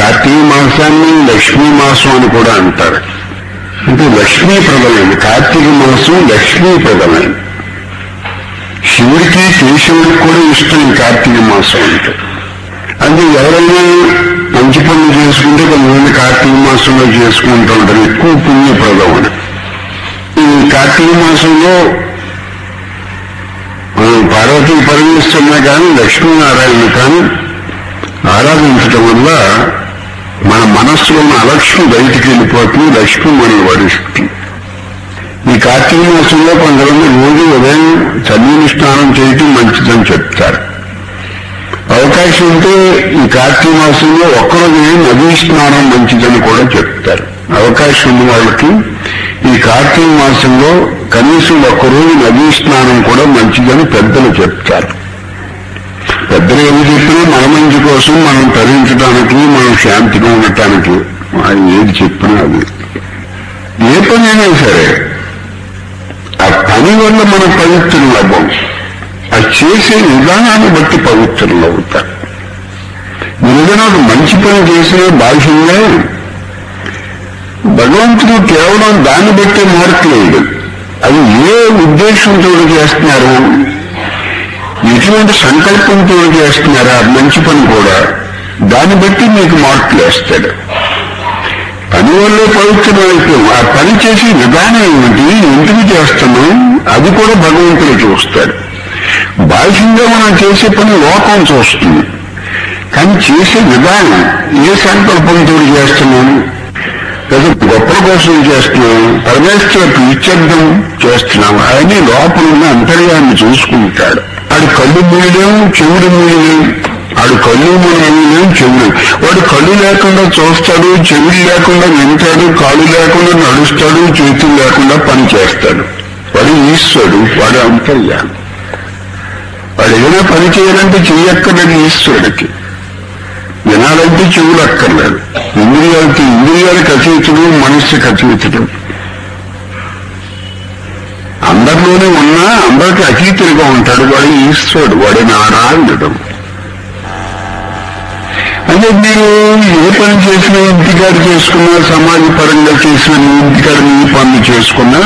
కార్తీక మాసాన్ని లక్ష్మీ మాసం అని కూడా అంటారు అంటే లక్ష్మీ ప్రదమైంది కార్తీక మాసం లక్ష్మీ ప్రదమైంది శివుడికి కేశవుడికి కూడా ఇష్టం ఈ కార్తీక మాసం అంటే అంటే ఎవరైనా మంచి పనులు చేసుకుంటే కొంతమంది కార్తీక మాసంలో చేసుకుంటూ ఉంటారు ఎక్కువ పుణ్యప్రదం అని ఈ కార్తీక మాసంలో మనం పార్వతీ పరమేశ్వరుని కానీ లక్ష్మీనారాయణ కానీ ఆరాధించటం వల్ల మన మనస్సులో ఉన్న అలక్ష్మి బయటికి వెళ్ళిపోతుంది లక్ష్మి మనం వరిస్తుంది ఈ కార్తీక మాసంలో కొంతమంది రోజు ఉదయం చన్నీని స్నానం చేయటం మంచిదని చెప్తారు అవకాశం ఉంటే ఈ కార్తీక మాసంలో ఒక్కరోజు నదీ స్నానం మంచిదని కూడా చెప్తారు అవకాశం ఉన్న వాళ్ళకి ఈ కార్తీక మాసంలో కనీసం ఒక్కరోజు నదీ స్నానం కూడా మంచిదని పెద్దలు చెప్తారు పెద్దలు ఏమి చెప్పినా మన మంచి కోసం మనం తరించడానికి మనం శాంతిగా ఉండటానికి ఆయన ఏది చెప్పినా అది ఏ పనైనా సరే ఆ పని వల్ల మనం పవిత్రులు అవ్వం అది చేసే విధానాన్ని బట్టి పవిత్రులు అవుతారు మీరు ఏదైనా ఒక మంచి పని చేసిన బాహ్యంగా భగవంతుడు కేవలం దాన్ని బట్టే మార్పులేదు అది ఏ ఉద్దేశంతో చేస్తున్నారు ఎటువంటి సంకల్పంతో చేస్తున్నారా మంచి పని కూడా దాన్ని బట్టి మీకు మార్పులు వేస్తాడు పని వల్లే పవిత్రమైపోయాం ఆ పని చేసే విధానం ఏమిటి ఎందుకు చేస్తున్నాం అది కూడా భగవంతుడు చూస్తాడు బాహ్యంగా మనం చేసే పని లోకం చూస్తుంది కానీ చేసే విధానం ఏ సంకల్పంతో చేస్తున్నాం లేదా గొప్పల కోసం చేస్తున్నాం పరమేశ్వర ప్రీత్యర్థం చేస్తున్నాం అవన్నీ లోపల ఉన్న అంతర్యాన్ని చూసుకుంటాడు ఆడు కళ్ళు మూయలేం చెవుడు మూయలేం ఆడు కళ్ళు మూయలేం చెవుడు వాడు కళ్ళు లేకుండా చూస్తాడు చెవులు లేకుండా వింటాడు కాళ్ళు లేకుండా నడుస్తాడు చేతులు లేకుండా పని చేస్తాడు వాడు ఈశ్వరుడు వాడు అంతర్యాన్ని వాడు ఏదైనా పని చేయాలంటే చెయ్యక్కర్లేదు ఈశ్వరుడికి వినాలంటే చెవులు అక్కర్లేదు ఇంద్రియాలకి ఇంద్రియాలకు అతీతుడు మనస్సుకి అతీతుడు అందరిలోనే ఉన్నా అందరికి అతీతుడిగా ఉంటాడు వాడు ఈశ్వరుడు వాడు నారాయణుడు అంటే మీరు ఏ పని చేసినా ఇంటికాడ చేసుకున్నా సమాజ పరంగా చేసిన ఇంటికాడ మీ పనులు చేసుకున్నా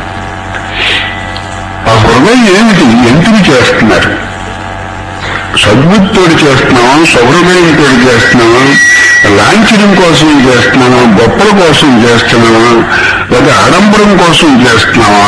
ఆ హృదయం ఏమిటి ఎందుకు చేస్తున్నారు సద్బుద్ధితోటి చేస్తున్నావా సౌహృదయంతో చేస్తున్నావా లాంఛనం కోసం చేస్తున్నావా గొప్పల కోసం చేస్తున్నావా లేదా ఆడంబరం కోసం చేస్తున్నావా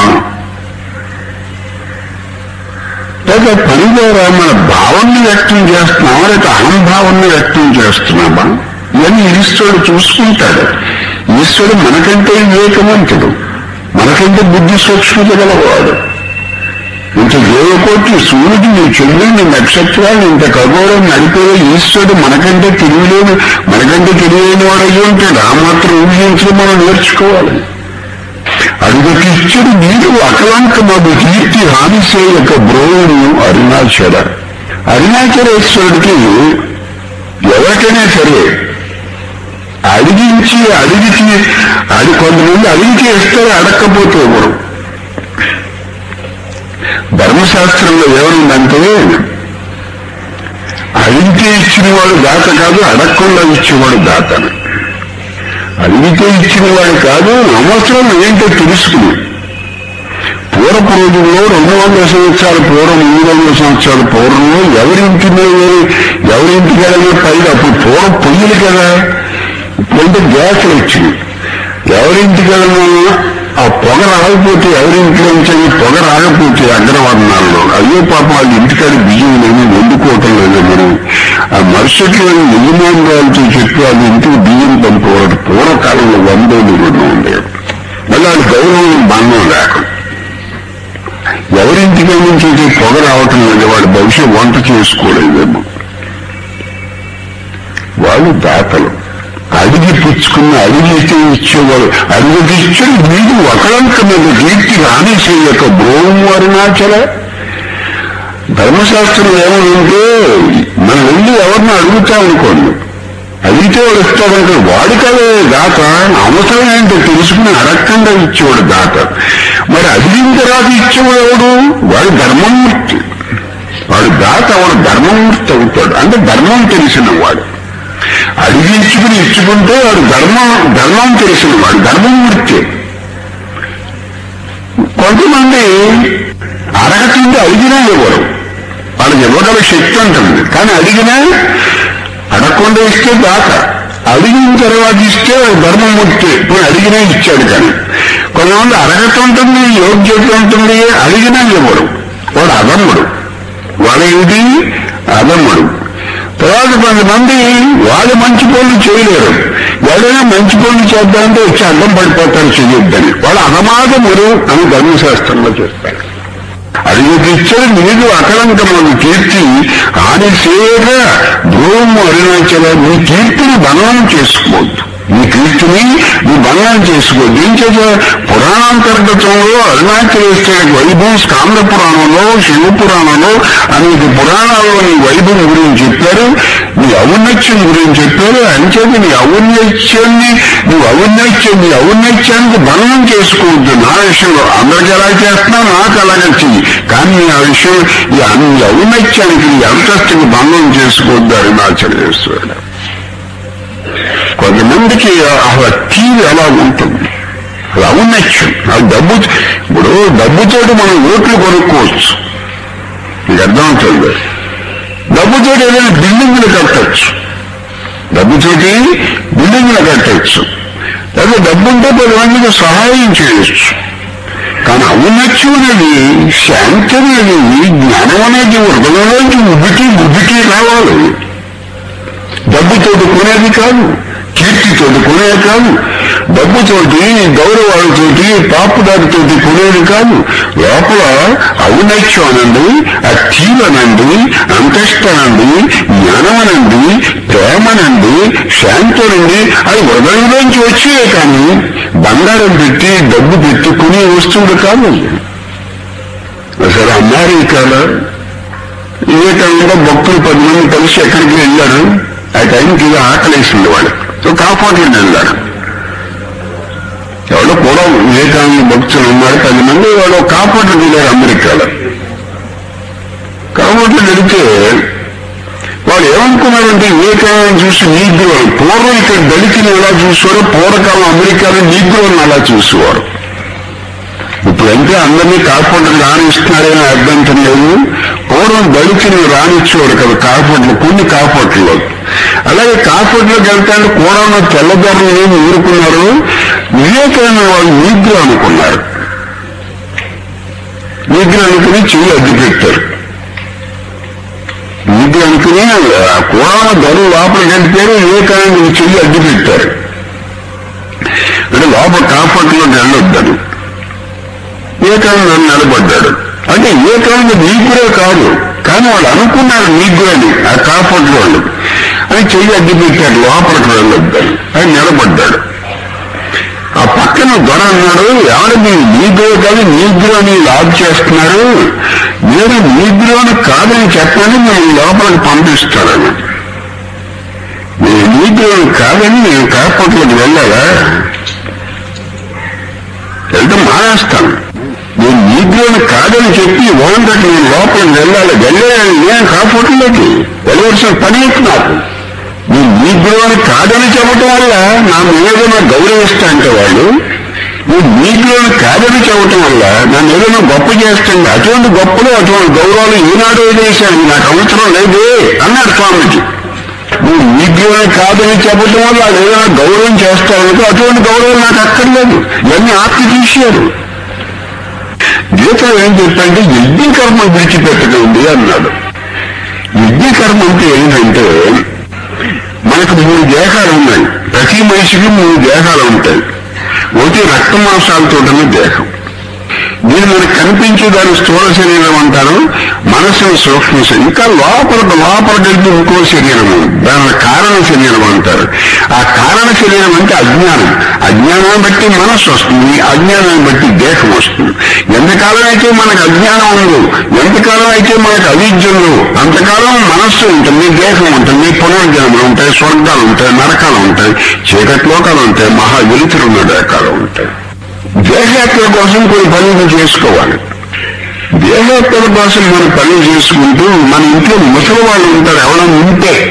లేదా పని ద్వారా మన భావాన్ని వ్యక్తం చేస్తున్నావా లేదా అహంభావాన్ని వ్యక్తం చేస్తున్నావా ఇవన్నీ ఈశ్వరుడు చూసుకుంటాడు ఈశ్వరుడు మనకంటే వివేకవంతుడు మనకంటే బుద్ధి సూక్ష్మత గలవాడు ఇంత దేవకోటి సూర్యుడిని చంద్రుడిని నక్షత్రాలు ఇంత ఖగోళం నడిపే ఈశ్వరుడు మనకంటే తెలియలేని మనకంటే తెలియలేని వాడు అయ్యి ఉంటాడు ఆ మాత్రం ఊహించడం మనం నేర్చుకోవాలి అడుగకి ఇచ్చుడు నీరు అకలంకమగు కీర్తి హానిసే యొక్క బ్రోవుడు అరుణాచల అరుణాచలేశ్వరుడికి ఎవరికైనా సరే అడిగించి అడిగిచి అది కొంతమంది అడిగితే ఇస్తారు అడగకపోతే ఎవరు ధర్మశాస్త్రంలో ఏమనుందంటే అడిగితే ఇచ్చినవాడు దాత కాదు అడగకుండా ఇచ్చేవాడు దాతను అడిగితే ఇచ్చినవాడు కాదు అవసరం ఏంటో తెలుసుకుని పూర్వపు రోజుల్లో రెండు వందల సంవత్సరాల పూర్వం మూడు వందల సంవత్సరాల పూర్వంలో ఎవరింటి మీద ఎవరింటికి వెళ్ళిన పైగా అప్పుడు పూర్వం పొయ్యిలు కదా ఇప్పుడంటే గ్యాస్లు వచ్చింది ఎవరింటికి వెళ్ళినా ఆ పొగ రాకపోతే ఎవరింట్లో నుంచి పొగ రాకపోతే అగ్రవర్ణాల్లో అయ్యో పాపం వాళ్ళ ఇంటికాడ బియ్యం లేని వండుకోవటం లేదు మరి ఆ మరుసట్లో యజమానురాలతో చెప్పి వాళ్ళ ఇంటికి బియ్యం పంపేవాడు పూర్వకాలంలో వందలు రెండు ఉండేది మళ్ళీ వాళ్ళ గౌరవం బంధం లేకుండా ఎవరింటికి నుంచి అయితే పొగ రావటం లేదు వాడు బహుశా వంట చేసుకోలేదేమో వాళ్ళు దాతలు అడిగి పుచ్చుకున్న అడిగితే ఇచ్చేవాడు అడిగితే ఇచ్చాడు మీరు ఒకరంక మీద కీర్తి రాణేశ్వరి యొక్క బ్రోహం అరుణాచల ధర్మశాస్త్రం ఏమనుంటే మనం వెళ్ళి ఎవరిని అడుగుతామనుకోండి అడిగితే వాడు ఇస్తాడంటే వాడికదే దాత అవసరం ఏంటో తెలుసుకుని అడగకుండా ఇచ్చేవాడు దాత మరి అడిగిన తర్వాత ఇచ్చేవాడు ఎవడు వాడు ధర్మమూర్తి వాడు దాత వాడు ధర్మమూర్తి అవుతాడు అంటే ధర్మం తెలిసిన వాడు అడిగించుకుని ఇచ్చుకుంటే వాడు ధర్మం ధర్మం తెలిసిన వాడు ధర్మం వృత్తి కొంతమంది అడగకుండా అడిగినా ఇవ్వరు వాళ్ళకి ఇవ్వగల శక్తి ఉంటుంది కానీ అడిగినా అడగకుండా ఇస్తే దాక అడిగిన తర్వాత ఇస్తే వాడు ధర్మమూర్తి ఇప్పుడు అడిగినా ఇచ్చాడు కానీ కొంతమంది అడగటుంటుంది యోగ్యత ఉంటుంది అడిగినా ఇవ్వడు వాడు అదమ్ముడు వాడేమిటి అదమ్ముడు తర్వాత కొంతమంది వాళ్ళు మంచి పనులు చేయలేరు ఎవరైనా మంచి పనులు చేద్దామంటే వచ్చి అడ్డం పడిపోతారు చేయొద్దని వాళ్ళు అధమాదమురు అని ధర్మశాస్త్రంలో చెప్తారు అడిగి ఇచ్చాడు నీకు అకలంకమైన కీర్తి ఆడి సేవ భూము అరుణాచల నీ కీర్తిని బలం చేసుకోవద్దు నీ కీర్తిని నీ బలం చేసుకోవద్దు ఏం చేత పురాణాంతర్గతంలో అరుణాచలేశ్వరుడి వైభవం స్కాంద పురాణంలో శివ పురాణంలో అనేక పురాణాల్లో నీ వైభవం గురించి చెప్పారు నీ ఔన్నత్యం గురించి చెప్పారు అంచేత నీ ఔన్నత్యాన్ని నువ్వు ఔన్నత్యం నీ ఔన్నత్యానికి బలం చేసుకోవద్దు నా విషయంలో అందరికి ఎలా చేస్తున్నా నాకు అలాగే చెయ్యి కానీ నీ ఆ విషయం ఈ అన్ని ఔన్నత్యానికి నీ అంతస్తుకి భంగం చేసుకోవద్దు అరుణాచలేశ్వరుడు కొంతమందికి ఆ తీరు ఎలా ఉంటుంది అది ఔన్నత్యం ఆ డబ్బు ఇప్పుడు డబ్బుతోటి మనం ఓట్లు కొనుక్కోవచ్చు మీకు అర్థమవుతుంది డబ్బుతోటి ఏదైనా బిల్డింగ్లు కట్టచ్చు డబ్బుతోటి బిల్డింగ్లు కట్టచ్చు లేదా డబ్బు ఉంటే పది మందికి సహాయం చేయొచ్చు కానీ ఔన్నత్యం అనేది శాంతి అనేది జ్ఞానం అనేది హృదయంలోంచి ఉబ్బికి ఉబ్బికి రావాలి డబ్బుతోటి కొనేది కాదు కీర్తితోటి కొనేది కాదు డబ్బుతోటి గౌరవాలతోటి పాపుదారితోటి కొనేది కాదు లోపల ఔన్నత్యం అనండి ఆ తీలనండి అంతస్తనండి జ్ఞానమనండి ప్రేమనండి శాంతనండి అది హృదయంలోంచి వచ్చే కానీ బంగారం పెట్టి డబ్బు పెట్టి కొనే వస్తువులు కాదు అసలు అమెరికాలో ఇదే కాలంలో భక్తులు పది మంది కలిసి ఎక్కడికి వెళ్ళారు ఆ టైంకి ఇది ఆకలేసింది వాళ్ళు సో కాపాడులు వెళ్ళారు ఎవరో కూడా వివేకానంద భక్తులు ఉన్నారు పది మంది వాళ్ళు కాపాడులు వెళ్ళారు అమెరికాలో కాపాడులు వెళితే వాళ్ళు ఏమనుకున్నారంటే వివేకానంద చూసి నీగ్రోలు పూర్వం ఇక్కడ దళితులు ఎలా చూసేవారు పూర్వకాలం అమెరికాలో నీగ్రోలను అలా చూసేవారు ఇప్పుడంటే అందరినీ కార్పొరేట్లు రాణిస్తున్నారని అభ్యంతరం లేదు పూర్వం దళితులు రాణించేవాడు కదా కార్పొరేట్లు కొన్ని కార్పొరేట్లు అలాగే కార్పొరేట్లోకి వెళ్తాంటే కూడా తెల్లదొరలు ఏమి ఊరుకున్నారు వివేకానంద వాళ్ళు నీగ్రో అనుకున్నారు నీగ్రో అనుకుని చెయ్యి అడ్డు పెట్టారు నీగ్రో అనుకుని కూడా దొరలు లోపలికి వెళ్ళిపోయారు వివేకానంద చెయ్యి అడ్డు పెట్టారు అంటే లోపల కార్పొరేట్లోకి వెళ్ళొద్దని వివేకానంద నిలబడ్డాడు అంటే వివేకానంద నీకురే కాదు కానీ వాళ్ళు అనుకున్నారు నీకు అని ఆ కాపట్ వాళ్ళు అని చెయ్యి అడ్డు పెట్టాడు లోపలికి వెళ్ళొద్దని ఆయన నిలబడ్డాడు ఆ పక్కన దొర అన్నాడు ఎవరు మీరు నీగ్రో కాదు నీగ్రో అని లాబ్ చేస్తున్నారు నేను నీగ్రోని కాదని చెప్పని నేను లోపలికి పంపిస్తాడని నేను నీగ్రోని కాదని నేను కాపట్లోకి వెళ్ళాలా వెళ్తే మానేస్తాను నేను నీగ్రోని కాదని చెప్పి ఓనర్ నేను లోపలికి వెళ్ళాలి వెళ్ళాలి నేను కాకపోవట్లేదు వెళ్ళవలసిన పని ఏంటి నాకు నేను నీగ్రోని కాదని చెప్పడం వల్ల నా ఏదైనా గౌరవిస్తా అంటే వాళ్ళు నువ్వు నీగ్రోని కాదని చెప్పడం వల్ల నన్ను ఏదైనా గొప్ప చేస్తుంది అటువంటి గొప్పలు అటువంటి గౌరవాలు ఈనాడు చేశాను నాకు అవసరం లేదు అన్నాడు స్వామిజీ నువ్వు నీగ్రోని కాదని చెప్పడం వల్ల వాళ్ళు ఏదైనా గౌరవం చేస్తారనుకో అటువంటి గౌరవం నాకు అక్కర్లేదు ఇవన్నీ ఆత్మ తీశారు గీతలో ఏం చెప్పంటే యజ్ఞకర్మ విడిచిపెట్టకండి అన్నాడు యజ్ఞకర్మ అంటే ఏంటంటే మనకు మూడు దేహాలు ఉన్నాయి ప్రతి మనిషికి మూడు దేహాలు ఉంటాయి ఒకటి రక్త మాంసాలతో ఉన్న దేహం దీని మనకు కనిపించే దాని స్థూల శరీరం అంటారు మనసుని సూక్ష్మ శరీరం ఇంకా లోపల లోపలికి ఇంకో శరీరం ఉంది. దాని కారణ శరీరం అంటారు ఆ కారణ శరీరం అంటే అజ్ఞానం అజ్ఞానాన్ని బట్టి మనస్సు వస్తుంది అజ్ఞానాన్ని బట్టి దేహం వస్తుంది ఎంతకాలం అయితే మనకు అజ్ఞానం ఉందో ఎంతకాలం అయితే మనకు అవిద్య ఉందో అంతకాలం మనస్సు ఉంటుంది దేహం ఉంటుంది పునర్జన్మలు ఉంటాయి స్వర్గాలు ఉంటాయి నరకాలు ఉంటాయి చీకటి లోకాలు ఉంటాయి మహా వెలుతురున్న దేకాలు ఉంటాయి దేహయాత్ర కోసం కొన్ని పనులు చేసుకోవాలి దేహయాత్ర కోసం మనం పనులు చేసుకుంటూ మన ఇంట్లో ముసలి వాళ్ళు ఉంటారు ఎవరైనా ఉంటే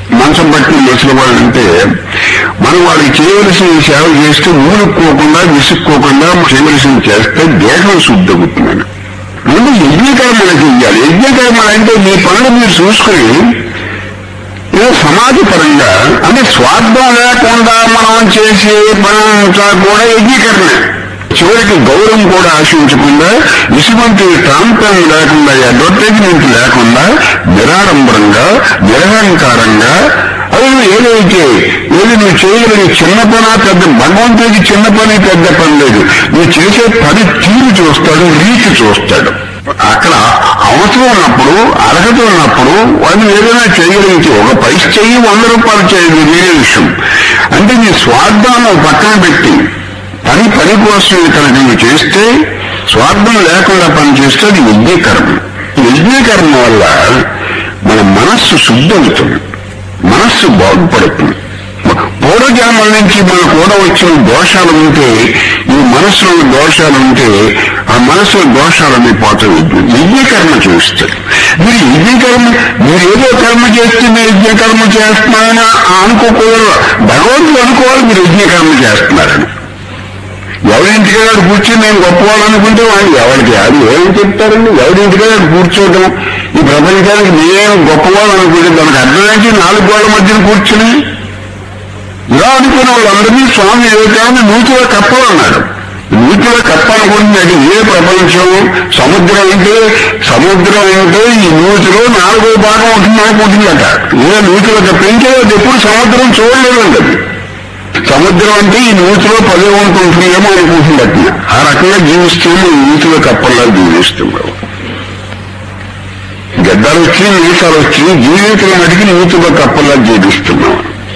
మంచం పట్టిన ముసలి వాళ్ళు అంటే మనం వాళ్ళకి చేయవలసిన సేవ చేస్తే ఊరుకోకుండా విసుక్కోకుండా చేయవలసిన చేస్తే దేహం శుద్ధి అవుతుందని ముందు యజ్ఞకర్మలు చెయ్యాలి యజ్ఞకర్మలు అంటే మీ పనులు మీరు చూసుకుని ఏదో సమాజపరంగా అంటే స్వార్థం లేకుండా మనం చేసే పనంతా కూడా యజ్ఞకరణ చివరికి గౌరవం కూడా ఆశించకుండా ఇటువంటి ప్రాంతం లేకుండా అడ్వర్టైజ్మెంట్ లేకుండా నిరాడంబరంగా నిరహంకారంగా అది ఏదైతే ఏది నువ్వు చేయగలిగే చిన్న పని పెద్ద భగవంతుడికి చిన్న పని పెద్ద పని లేదు నువ్వు చేసే పని తీరు చూస్తాడు రీతి చూస్తాడు అక్కడ అవసరం ఉన్నప్పుడు అర్హత ఉన్నప్పుడు వాళ్ళు ఏదైనా చేయగలిగితే ఒక పైస చెయ్యి వంద రూపాయలు చేయదు వేరే విషయం అంటే నీ స్వార్థాన్ని పక్కన పెట్టి పని పని కోసం కనుక నువ్వు చేస్తే స్వార్థం లేకుండా పని చేస్తే అది యజ్ఞకర్మ యజ్ఞకర్మ వల్ల మన మనస్సు శుద్ధి అవుతుంది మనస్సు బాగుపడుతుంది పూర్వజన్మల నుంచి మన కూడా వచ్చిన దోషాలు ఉంటే ఈ మనసులో దోషాలు ఉంటే ఆ మనసులో దోషాలన్నీ పోతాయి యజ్ఞకర్మ చూస్తారు మీరు యజ్ఞకర్మ మీరు ఏదో కర్మ చేస్తే మీరు యజ్ఞకర్మ చేస్తున్నారని అనుకోకూడదు భగవంతుడు అనుకోవాలి మీరు యజ్ఞకర్మ చేస్తున్నారని ఎవరింటికాడ కూర్చొని నేను గొప్పవాళ్ళు అనుకుంటే వాళ్ళు ఎవరికి అది ఏం చెప్తారండి ఎవరింటికాడ కూర్చోవటం ఈ ప్రపంచానికి నేను గొప్పవాళ్ళు అనుకుంటే దానికి అర్థమైంచి నాలుగు గోడల మధ్యన కూర్చుని ఇలా అనుకున్న వాళ్ళందరినీ స్వామి వివేకానంద నూతిలో కప్పాలన్నాడు నూతిలో కప్పాలనుకుంటున్నాడు ఏ ప్రపంచం సముద్రం అంటే సముద్రం అంటే ఈ నూతిలో నాలుగో భాగం ఉంటుంది అనుకుంటుందట ఏ నూతిలో కప్పించే అది ఎప్పుడు సముద్రం చూడలేదండి అది సముద్రం అంటే ఈ నూతిలో పదే ఉంటుంటుందేమో అనుకుంటున్నట్టు ఆ రకంగా జీవిస్తూ ఈ నూతిలో కప్పల్లా జీవిస్తున్నాం గడ్డలు వచ్చి మీసాలు వచ్చి జీవితం అడిగి నూతిలో కప్పల్లా జీవిస్తున్నాం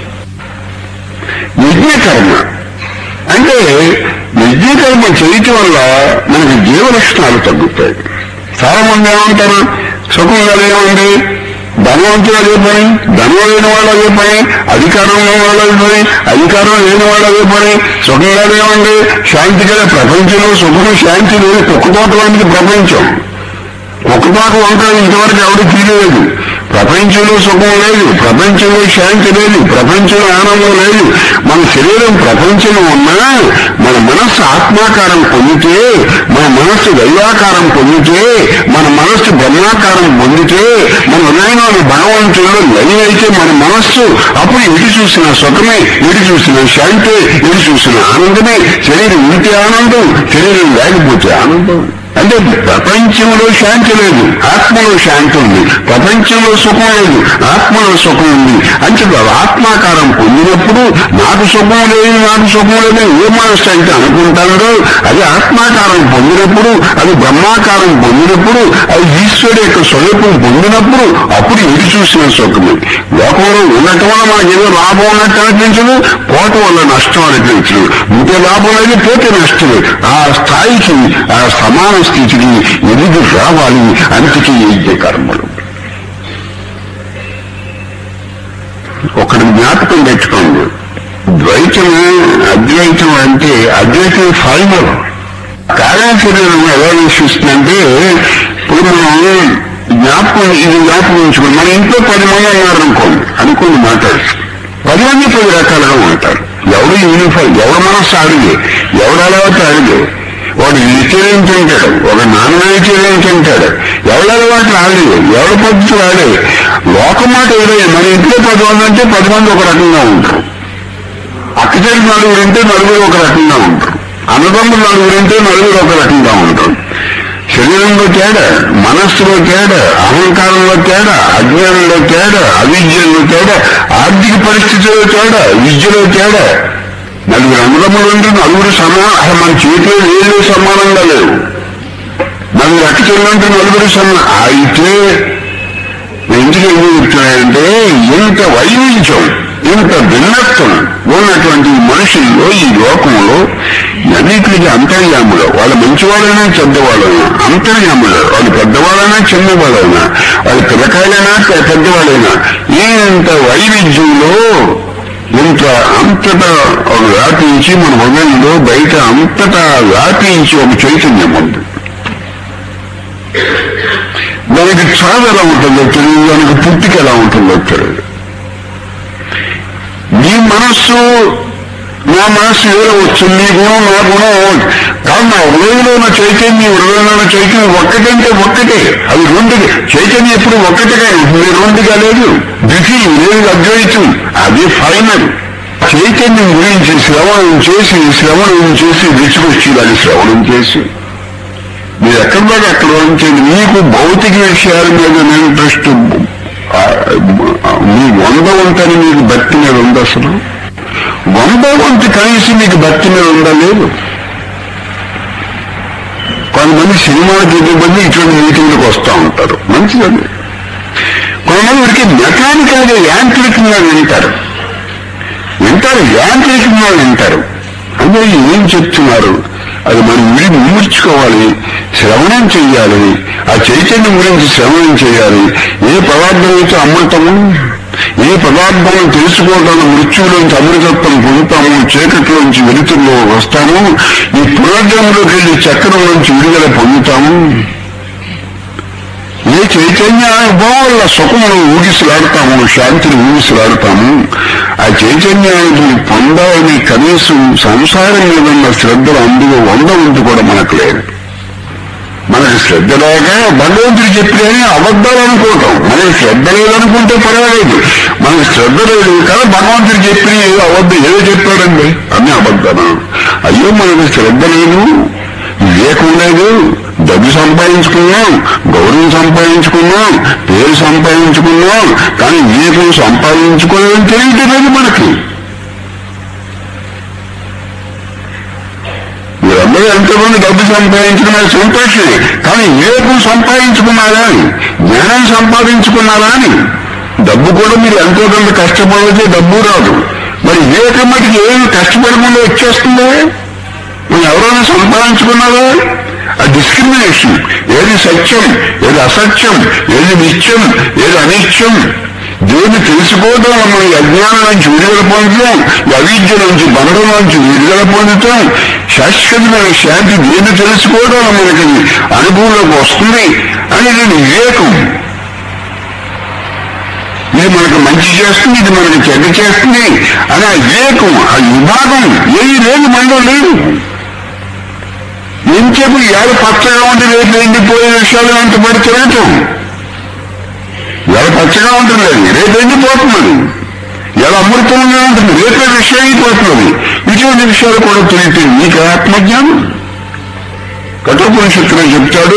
యజ్ఞకర్మ అంటే యజ్ఞకర్మ చేయటం వల్ల మనకి జీవలక్షణాలు తగ్గుతాయి చాలా మంది ఏమంటారు సుఖంగా లేవండి ధనవంతులు అదే పని ధనం లేని వాళ్ళు అదే పని అధికారం లేని వాళ్ళు అదే పని అధికారం లేని వాళ్ళు అదే పని సుఖంగా లేవండి శాంతి కదా ప్రపంచంలో సుఖం శాంతి లేదు కుక్కతోట వంటిది ప్రపంచం కుక్కతోట వంక ఇంతవరకు ఎవరు తీయలేదు ప్రపంచంలో సుఖం లేదు ప్రపంచంలో శాంతి లేదు ప్రపంచంలో ఆనందం లేదు మన శరీరం ప్రపంచంలో ఉన్నా మన మనస్సు ఆత్మాకారం పొందితే మన మనస్సు దైవాకారం పొందితే మన మనస్సు బ్రహ్మాకారం పొందితే మన హృదయంలోని భగవంతుల్లో లైన్ అయితే మన మనస్సు అప్పుడు ఎటు చూసిన సుఖమే ఎటు చూసిన శాంతి ఎటు చూసిన ఆనందమే శరీరం ఇంటి ఆనందం శరీరం లేకపోతే ఆనందం అంటే ప్రపంచంలో శాంతి లేదు ఆత్మలో శాంతి ఉంది ప్రపంచంలో సుఖం లేదు ఆత్మలో సుఖం ఉంది అంటే ఆత్మాకారం పొందినప్పుడు నాకు సుఖం లేదు నాకు సుఖం లేదు ఏ మనస్సు అయితే అనుకుంటారో అది ఆత్మాకారం పొందినప్పుడు అది బ్రహ్మాకారం పొందినప్పుడు అది ఈశ్వరుడు యొక్క స్వరూపం పొందినప్పుడు అప్పుడు ఎది చూసిన సుఖమే లోకంలో ఉండటం వల్ల మనకి ఏదో లాభం ఉన్నట్టు అనిపించదు పోవటం వల్ల నష్టం అనిపించదు ఉంటే లాభం లేదు పోతే నష్టమే ఆ స్థాయికి ఆ సమాన స్థితికి ఎదిగి రావాలి అంతకి యజ్ఞ కర్మలు ఒకటి జ్ఞాపకం తెచ్చుకోండి ద్వైతము అద్వైతం అంటే అద్వైతం ఫైనల్ కారణ శరీరం ఎలా వీక్షిస్తుందంటే ఇప్పుడు మనం జ్ఞాపకం ఇది జ్ఞాపకం ఉంచుకోండి మన ఇంట్లో పది మంది ఉన్నారు అనుకోండి అనుకోండి మాట్లాడు పది మంది పది రకాలుగా ఉంటారు ఎవడు యూనిఫామ్ ఎవడు మనస్సు అడిగే ఎవడు అలవాటు అడిగే వాడు వెజిటేరియన్ తింటాడు ఒక నాన్ వెజిటేరియన్ తింటాడు ఎవరి అలవాట్లు ఆడే ఎవరి పద్ధతులు ఆడే లోకం మాట ఏదో మన ఇంట్లో పది మంది అంటే పది మంది ఒక రకంగా ఉంటారు అక్కచెల్లి నలుగురు ఉంటే నలుగురు ఒక రకంగా ఉంటారు అన్నదమ్ములు నలుగురు ఉంటే నలుగురు ఒక రకంగా ఉంటారు శరీరంలో తేడా మనస్సులో తేడా అహంకారంలో తేడా అజ్ఞానంలో తేడా అవిద్యలో తేడా ఆర్థిక పరిస్థితిలో తేడా విద్యలో తేడా నలుగురు అన్నదమ్ములు ఉంటే నలుగురు సమానం అసలు మన చేతిలో ఏళ్ళు సమానంగా లేవు నలుగురు అక్కచెల్లి అంటే నలుగురు సమానం అయితే ఎందుకు ఏమి చెప్తున్నాయంటే ఇంత వైవిధ్యం ఇంత భిన్నత్వం ఉన్నటువంటి ఈ మనుషుల్లో ఈ లోకంలో అన్నిటికీ అంతర్యాములు వాళ్ళు మంచివాళ్ళైనా చెడ్డవాళ్ళైనా అంతర్యాములు వాళ్ళు పెద్దవాళ్ళైనా చిన్నవాళ్ళైనా వాళ్ళు పిల్లకాయలైనా పె- పెద్దవాళ్ళైనా ఇంత వైవిధ్యంలో ఇంత అంతటా వ్యాపించి మన హృదయంలో బయట అంతటా వ్యాపించి ఒక చైతన్యం ఉంది దానికి చావు ఎలా ఉంటుందో తెలియదు దానికి పుట్టిక ఎలా ఉంటుందో తెలియదు మనస్సు నా మనస్సు వేరే వస్తుంది నీ గుణం నా గుణం కానీ నా హృదయంలో ఉన్న చైతన్యం హృదయంలో ఉన్న చైతన్యం ఒక్కటంటే ఒక్కటే అది రెండు చైతన్యం ఎప్పుడు ఒక్కటిగా ఉంటుంది రెండుగా లేదు దిశి లేదు అద్వైతం అది ఫైనల్ చైతన్యం గురించి శ్రవణం చేసి శ్రవణం చేసి విసుకొచ్చి దాన్ని శ్రవణం చేసి మీరు ఎక్కడ పడి అక్కడ ఉంచండి మీకు భౌతిక విషయాల మీద ఇంట్రెస్ట్ మీ వంద వంతని మీకు భక్తి మీద ఉంది అసలు వంద వంతు కనీసం మీకు భక్తి మీద ఉందా లేదు కొంతమంది సినిమాకి ఇబ్బంది ఇటువంటి మీటింగ్లకు వస్తూ ఉంటారు మంచిదండి కొంతమంది వీరికి మెకానికల్ గా యాంత్రికంగా వింటారు వింటారు యాంత్రికంగా వింటారు అంటే ఏం చెప్తున్నారు అది మనం విడి ముమ్ముర్చుకోవాలి శ్రవణం చెయ్యాలి ఆ చైతన్యం గురించి శ్రవణం చేయాలి ఏ పదార్థం అయితే అమృతము ఏ పదార్థాలను తెలుసుకోవడానికి మృత్యువులోంచి అమృతత్వం పొందుతాము చీకట్లోంచి వెలుతుల్లో వస్తాము ఈ పునర్జంలోకి వెళ్ళి చక్రం నుంచి విడుదల పొందుతాము ఏ చైతన్య అనుభవం వల్ల సుఖమును ఊగిసలాడతాము శాంతిని ఊగిసలాడతాము ఆ చైతన్యాన్ని పొందాలని కనీసం సంసారం మీద ఉన్న శ్రద్ధలు అందులో వంద ఉంది కూడా మనకు లేదు మనకి శ్రద్ధ లేక భగవంతుడు చెప్పినని అబద్ధాలు అనుకోవటం మనకి శ్రద్ధ లేదనుకుంటే పర్వాలేదు మనకి శ్రద్ధ లేదు కానీ భగవంతుడు చెప్పిన ఏదో అబద్ధం ఏదో చెప్పాడండి అన్ని అబద్ధాలు అయ్యో మనకి శ్రద్ధ లేదు వివేకం లేదు డబ్బు సంపాదించుకున్నాం గౌరవం సంపాదించుకున్నాం పేరు సంపాదించుకున్నాం కానీ వివేకం సంపాదించుకోలేదని తెలియట్లేదు మనకి మీరందరూ ఎంతమంది డబ్బు సంపాదించడం అది సంతోషమే కానీ వివేకం సంపాదించుకున్నారా అని జ్ఞానం సంపాదించుకున్నారా అని డబ్బు కూడా మీరు ఎంతో కొంత కష్టపడితే డబ్బు రాదు మరి వివేకం మటుకు ఏమి కష్టపడకుండా వచ్చేస్తుందా మనం ఎవరైనా సంపాదించుకున్నారా ఆ డిస్క్రిమినేషన్ ఏది సత్యం ఏది అసత్యం ఏది నిత్యం ఏది అనిత్యం దేవుని తెలుసుకోవడం మనం ఈ అజ్ఞానం నుంచి విడుదల పొందుతాం ఈ అవిద్య నుంచి బంధం నుంచి విడుదల పొందుతాం శాశ్వతమైన శాంతి దేన్ని తెలుసుకోవడం మనకి అనుభవంలోకి వస్తుంది అనేది వివేకం ఇది మనకు మంచి చేస్తుంది ఇది మనకు చెడ్డ చేస్తుంది అని ఆ వివేకం ఆ విభాగం ఏది లేదు మనలో లేదు ఏం చెప్పు ఎవరు పచ్చగా ఉంటే రేపు ఎండిపోయే విషయాలు అంత పడి తిరగటం ఎవరు పచ్చగా ఉంటుంది రేపు ఎండిపోతున్నది ఎలా అమృతంగా ఉంటుంది రేపే విషయం అయిపోతున్నది ఇటువంటి విషయాలు కూడా తెలియదు నీకు ఆత్మజ్ఞానం కఠోపనిషత్తులో చెప్తాడు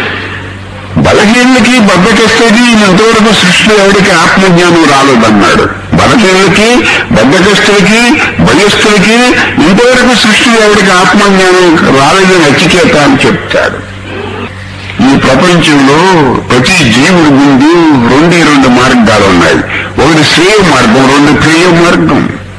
బలహీనులకి బద్దకిస్తుంది ఇంతవరకు సృష్టిలో ఎవరికి ఆత్మజ్ఞానం రాలేదన్నాడు బలహీనులకి బద్దకస్తులకి భయస్థులకి ఇంతవరకు సృష్టిలో ఎవరికి ఆత్మజ్ఞానం రాలేదని నచ్చికేత అని చెప్తాడు ఈ ప్రపంచంలో ప్రతి జీవుడి ముందు రెండే రెండు మార్గాలు ఉన్నాయి ఒకటి శ్రేయ మార్గం రెండు ప్రియ మార్గం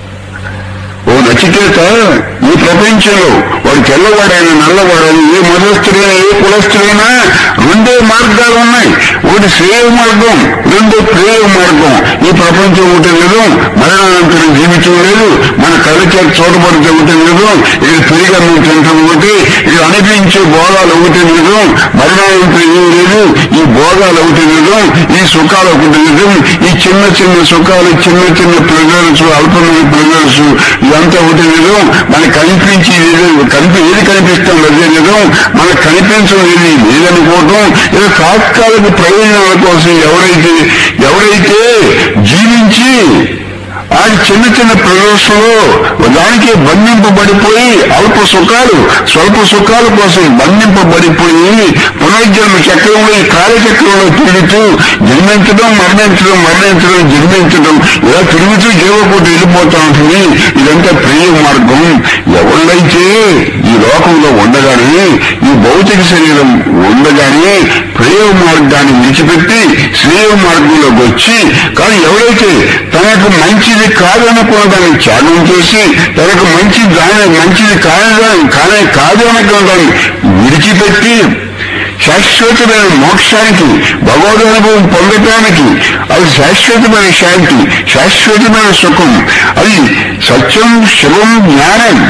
ఓ నచికేత ఈ ప్రపంచంలో వాడు తెల్లవాడైనా నల్లవాడైనా ఏ మతస్థుడైనా ఏ కులస్థుడైనా రెండే మార్గాలు ఉన్నాయి ఒకటి శ్రేయ మార్గం రెండు ప్రేయ మార్గం ఈ ప్రపంచం ఒకటి లేదు మరణానంతరం జీవితం లేదు మన కళ్ళచేత చూడబడితే ఒకటి లేదు ఇది పెరిగన్నం తింటాం ఒకటి ఇది అనిపించే భోగాలు ఒకటి లేదు మరణానంతరం ఏం లేదు ఈ భోగాలు ఒకటి లేదు ఈ సుఖాలు ఒకటి లేదు ఈ చిన్న చిన్న సుఖాలు చిన్న చిన్న ప్రెజర్స్ అల్పమైన ప్రెజర్స్ ఇదంతా ఒకటి లేదు మనకు కనిపించేది ఏది- కనిపి ఏది కనిపిస్తుంది అదే లేదు మనకు కనిపించడం ఏది లేదనుకోవటం ఏదో తాత్కాలిక ప్రయోజనాల కోసం ఎవరైతే ఎవరైతే జీవించి ఆ చిన్న చిన్న ప్రదేశంలో దానికి బంధింపబడిపోయి అల్ప సుఖాలు స్వల్ప సుఖాల కోసం బంధింపబడిపోయి పునర్జన్మ చక్రంలో ఈ కార్యచక్రంలో తిరుగుతూ జన్మించడం మరణించడం మరణించడం జన్మించడం ఇలా తిరుగుతూ జీవకోటి వెళ్ళిపోతా ఉంటుంది ఇదంతా ప్రియ మార్గం ఎవళ్ళైతే ఈ లోకంలో ఉండగానే ఈ భౌతిక శరీరం ఉండగానే ప్రియ మార్గాన్ని విడిచిపెట్టి శ్రేయ మార్గంలోకి వచ్చి కానీ ఎవరైతే తనకు మంచిది కాదనుకున్న దాన్ని త్యాగం చేసి తనకు మంచి దాని మంచిది కాదని కానీ కాదు అనుకున్న దాన్ని విడిచిపెట్టి శాశ్వతమైన మోక్షానికి భగవద్ అనుభవం పొందటానికి అది శాశ్వతమైన శాంతి శాశ్వతమైన సుఖం అది సత్యం శివం జ్ఞానం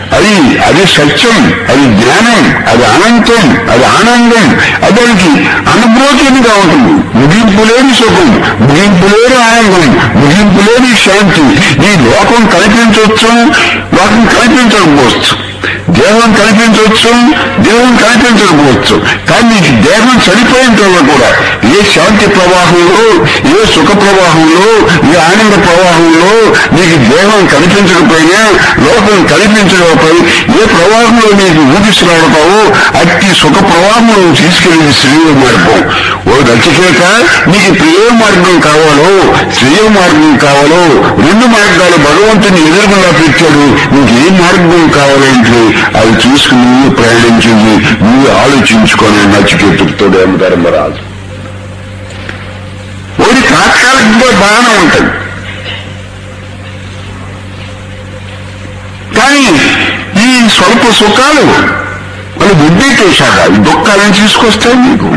అది అది సత్యం అది జ్ఞానం అది అనంతం అది ఆనందం అదానికి అనుభూతిగా ఉంటుంది ముగింపు లేని సుఖం ముగింపు లేని ఆనందం ముగింపు లేని శాంతి ఈ లోకం కనిపించవచ్చు లోకం కనిపించకపోవచ్చు దేహం కనిపించవచ్చు దేహం కనిపించకపోవచ్చు కానీ నీకు దేహం చనిపోయిన తర్వాత కూడా ఏ శాంతి ప్రవాహంలో ఏ సుఖ ప్రవాహంలో ఏ ఆనంద ప్రవాహంలో నీకు దేహం కనిపించకపోయినా లోకం కనిపించకపోయి ఏ ప్రవాహంలో నీకు ఊపిస్తున్నాడతావో అట్టి సుఖ ప్రవాహంలో తీసుకెళ్ళి శ్రీయ మార్గం ఓ నచికేత నీకు ప్రియ మార్గం కావాలో శ్రేయ మార్గం కావాలో రెండు మార్గాలు భగవంతుని ఎదురుగుండా పెట్టాడు నీకు ఏ మార్గం కావాలంటే అది చూసుకుని నువ్వు ప్రయాణించింది నువ్వు ఆలోచించుకొని నచికేతుడితోడే ధర్మరాజు ఒకటి తాత్కాలికంగా బాగానే ఉంటుంది కానీ ఈ స్వల్ప సుఖాలు వాళ్ళు బుద్ధి చూశాక ఈ దుఃఖాలను తీసుకొస్తాయి నీకు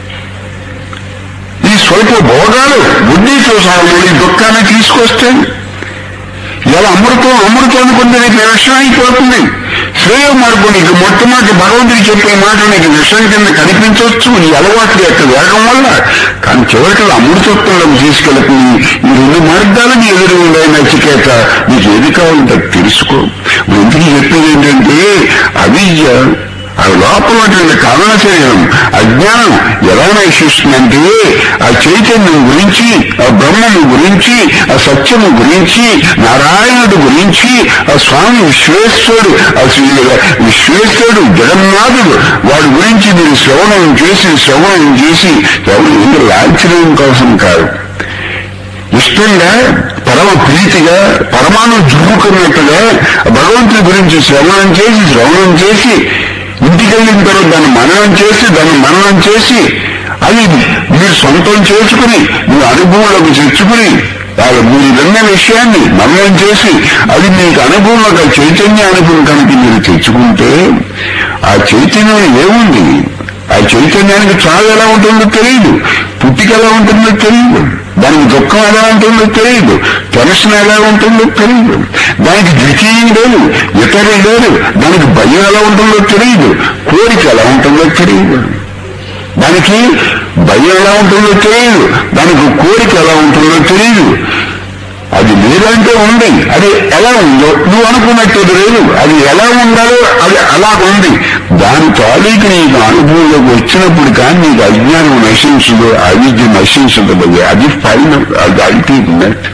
ఈ స్వల్ప భోగాలు బుద్ధి చూశాక ఈ దుఃఖాన్ని తీసుకొస్తాయి ఇలా అమృతం అమృతం అనుకుంటే నీకు విషయం అయిపోతుంది శ్రేయ మార్గం నీకు మొట్టమొదటి భగవంతుడు చెప్పే మాట నీకు విషయం కింద కనిపించవచ్చు నీ అలవాట్లు యొక్క వేగం వల్ల కానీ చివరికి అమృతత్వంలోకి తీసుకెళ్తుంది ఈ రెండు మార్గాలు నీ ఎదురు ఉన్నాయి నచ్చికేత నీకు ఏది కావాలంటే అది తెలుసుకో ఎందుకు చెప్పేది ఏంటంటే అవిద్య ఆ లోపల ఉన్నటువంటి కారణ శరీరం అజ్ఞానం ఎలా నశిస్తుందంటే ఆ చైతన్యం గురించి ఆ బ్రహ్మము గురించి ఆ సత్యము గురించి నారాయణుడు గురించి ఆ స్వామి విశ్వేశ్వరుడు ఆ శ్రీ- విశ్వేశ్వరుడు జగన్నాథుడు వాడి గురించి మీరు శ్రవణం చేసి శ్రవణం చేసి ఎవరు ఎందుకు లాంఛనం కోసం కాదు ఇష్టంగా పరమ ప్రీతిగా పరమాణు జుర్రుకున్నట్టుగా భగవంతుడి గురించి శ్రవణం చేసి శ్రవణం చేసి ఇంటికి వెళ్ళిన తర్వాత దాన్ని మననం చేసి దాన్ని మననం చేసి అది మీరు సొంతం చేసుకుని మీ అనుభవంలోకి తెచ్చుకుని వాళ్ళ మీరు విన్న విషయాన్ని మననం చేసి అది మీకు అనుభవంలోకి ఆ చైతన్య అనుభవం కనుక మీరు తెచ్చుకుంటే ఆ చైతన్యం ఏముంది ఆ చైతన్యానికి చావు ఎలా ఉంటుందో తెలియదు పుట్టిక ఎలా ఉంటుందో తెలియదు దానికి దుఃఖం ఎలా ఉంటుందో తెలియదు టెన్షన్ ఎలా ఉంటుందో తెలియదు దానికి ద్వితీయం లేదు ఇతరులు లేదు దానికి భయం ఎలా ఉంటుందో తెలియదు కోరిక ఎలా ఉంటుందో తెలియదు దానికి భయం ఎలా ఉంటుందో తెలియదు దానికి కోరిక ఎలా ఉంటుందో తెలియదు అది లేదంటే ఉంది అది ఎలా ఉందో నువ్వు అనుకున్నట్టు లేదు అది ఎలా ఉండాలో అది అలా ఉంది దాని తాలూకు నీకు అనుభవంలోకి వచ్చినప్పుడు కానీ నీకు అజ్ఞానం నశించదు అవిద్య నశించదు అది ఫైనల్ అది అల్టిమేట్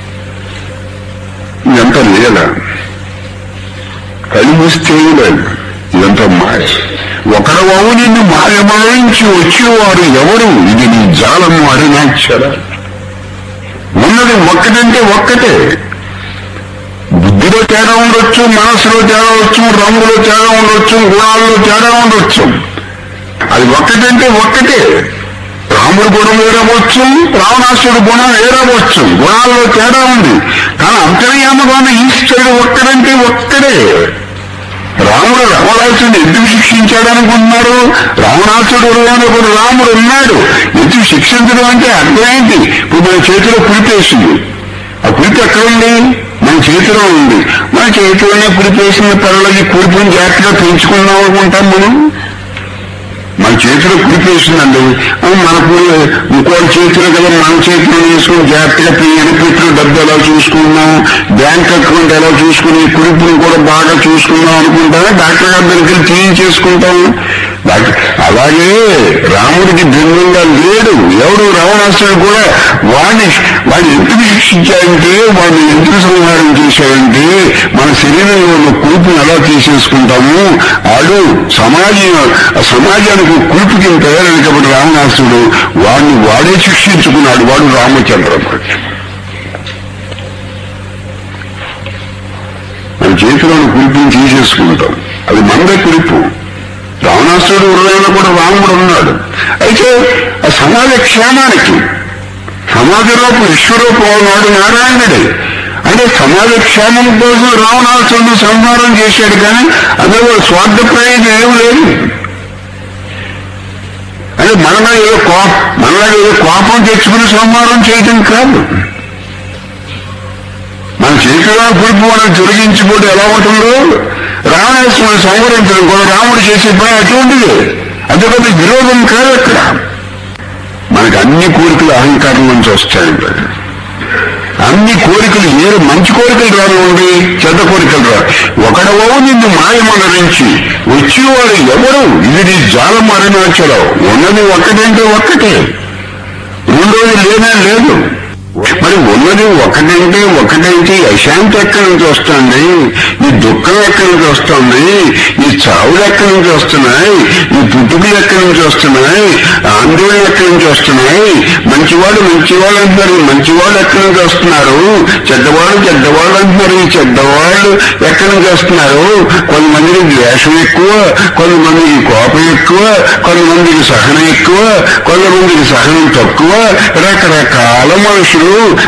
ఇదంతా లేదా కళ్ళు మూస్తే లేదు ఇదంతా మాయ ఒకడవావు నిన్ను మాయమాయించి వచ్చేవారు ఎవరు ఇది నీ జాలము అరుణాక్షర ఉన్నది ఒక్కటంటే ఒక్కటే బుద్ధిలో తేడా ఉండొచ్చు మనసులో తేడా ఉండొచ్చు రంగులో తేడా ఉండొచ్చు గుణాల్లో తేడా ఉండొచ్చు అది ఒక్కటంటే ఒక్కటే రాముడి గుణం వేరవచ్చు రావణాసుడు గుణం వేరవచ్చు గుణాల్లో తేడా ఉంది కానీ అంతర్యామగా ఉన్న ఈశ్వరుడు ఒక్కడంటే ఒక్కడే రాముడు రావణాసుడు ఎందుకు శిక్షించాడనుకుంటున్నారు రావణాసుడు ఉన్నప్పుడు రాముడు ఉన్నాడు ఎందుకు శిక్షించడం అంటే అర్థమైంది ఇప్పుడు మన చేతిలో పులిపేసింది ఆ పులిపి ఎక్కడ ఉంది మన చేతిలో ఉంది మన చేతిలోనే పులిపేసిన పనులకి కూర్పుని జాగ్రత్తగా పెంచుకుందాం అనుకుంటాం మనం మన చేతిలో కుడిపేసిందండి మనకు ఇంకోటి చేతిలో కదా మన చేతిలో వేసుకుని జాగ్రత్తగా ఎనిపెట్టిన డబ్బు ఎలా చూసుకున్నాం బ్యాంక్ అకౌంట్ ఎలా చూసుకుని కుడిపుని కూడా బాగా చూసుకుందాం అనుకుంటారా డాక్టర్ గారి దగ్గరికి తీయించేసుకుంటాం డాక్టర్ అలాగే రాముడికి భిన్నంగా లేడు ఎవడు రావణాసుడు కూడా వాడిని వాడిని ఎందుకు శిక్షించాడంటే వాడిని ఎందుకు సంహారం చేశాడంటే మన శరీరంలో ఉన్న కురుపుని ఎలా తీసేసుకుంటాము ఆడు సమాజం ఆ సమాజానికి కురుపు కింద తయారైన కాబట్టి రావణాసుడు వాడిని వాడే శిక్షించుకున్నాడు వాడు రామచంద్రమూర్తి మన చేతిలోని కురుపుని తీసేసుకుంటాం అది మంద కురుపు రావణాసుడు హృదయంలో కూడా రాముడు ఉన్నాడు అయితే ఆ సమాజ క్షేమానికి సమాజరూపం విశ్వరూపం ఉన్నాడు నారాయణుడే అంటే సమాజ క్షేమం కోసం రావణాసుడు సంహారం చేశాడు కానీ అందులో స్వార్థ ప్రయోజనం ఏం లేదు అంటే మనలో ఏదో కోపం మనలో ఏదో కోపం తెచ్చుకుని సంహారం చేయటం కాదు మన చేతిలో పురుపు మనం తొలగించిపోతే ఎలా ఉంటుందో రావణాసురుని సంహరించడం కూడా రాముడు చేసే పని అటువంటిది అందుకని విరోధం కాదు అక్కడ మనకు అన్ని కోరికలు అహంకారం నుంచి వస్తాయి అన్ని కోరికలు ఏరు మంచి కోరికలు రానివ్వండి చెడ్డ కోరికలు రా ఒకడవో నిన్ను మాయమనరించి వచ్చేవాడు ఎవరు ఇది నీ జాలం అరుణాచలం ఉన్నది ఒక్కటంటే ఒక్కటే రెండోది లేనే లేదు మరి ఉన్నది ఒకటంటే ఒకటైతే అశాంతి ఎక్కడి నుంచి వస్తుంది ఈ దుఃఖం ఎక్కడి నుంచి వస్తుంది ఈ చావులు ఎక్కడి నుంచి వస్తున్నాయి ఈ పుట్టుకలు ఎక్కడి నుంచి వస్తున్నాయి ఆందోళన ఎక్కడి నుంచి వస్తున్నాయి మంచివాడు మంచివాడు అంటున్నారు ఈ మంచివాళ్ళు ఎక్కడి నుంచి వస్తున్నారు చెడ్డవాళ్ళు చెడ్డవాళ్ళు అంటున్నారు ఈ చెడ్డవాళ్ళు ఎక్కడి నుంచి వస్తున్నారు కొంతమందికి ద్వేషం ఎక్కువ కొంతమందికి కోపం ఎక్కువ కొంతమందికి సహనం ఎక్కువ కొంతమందికి సహనం తక్కువ రకరకాల మనుషులు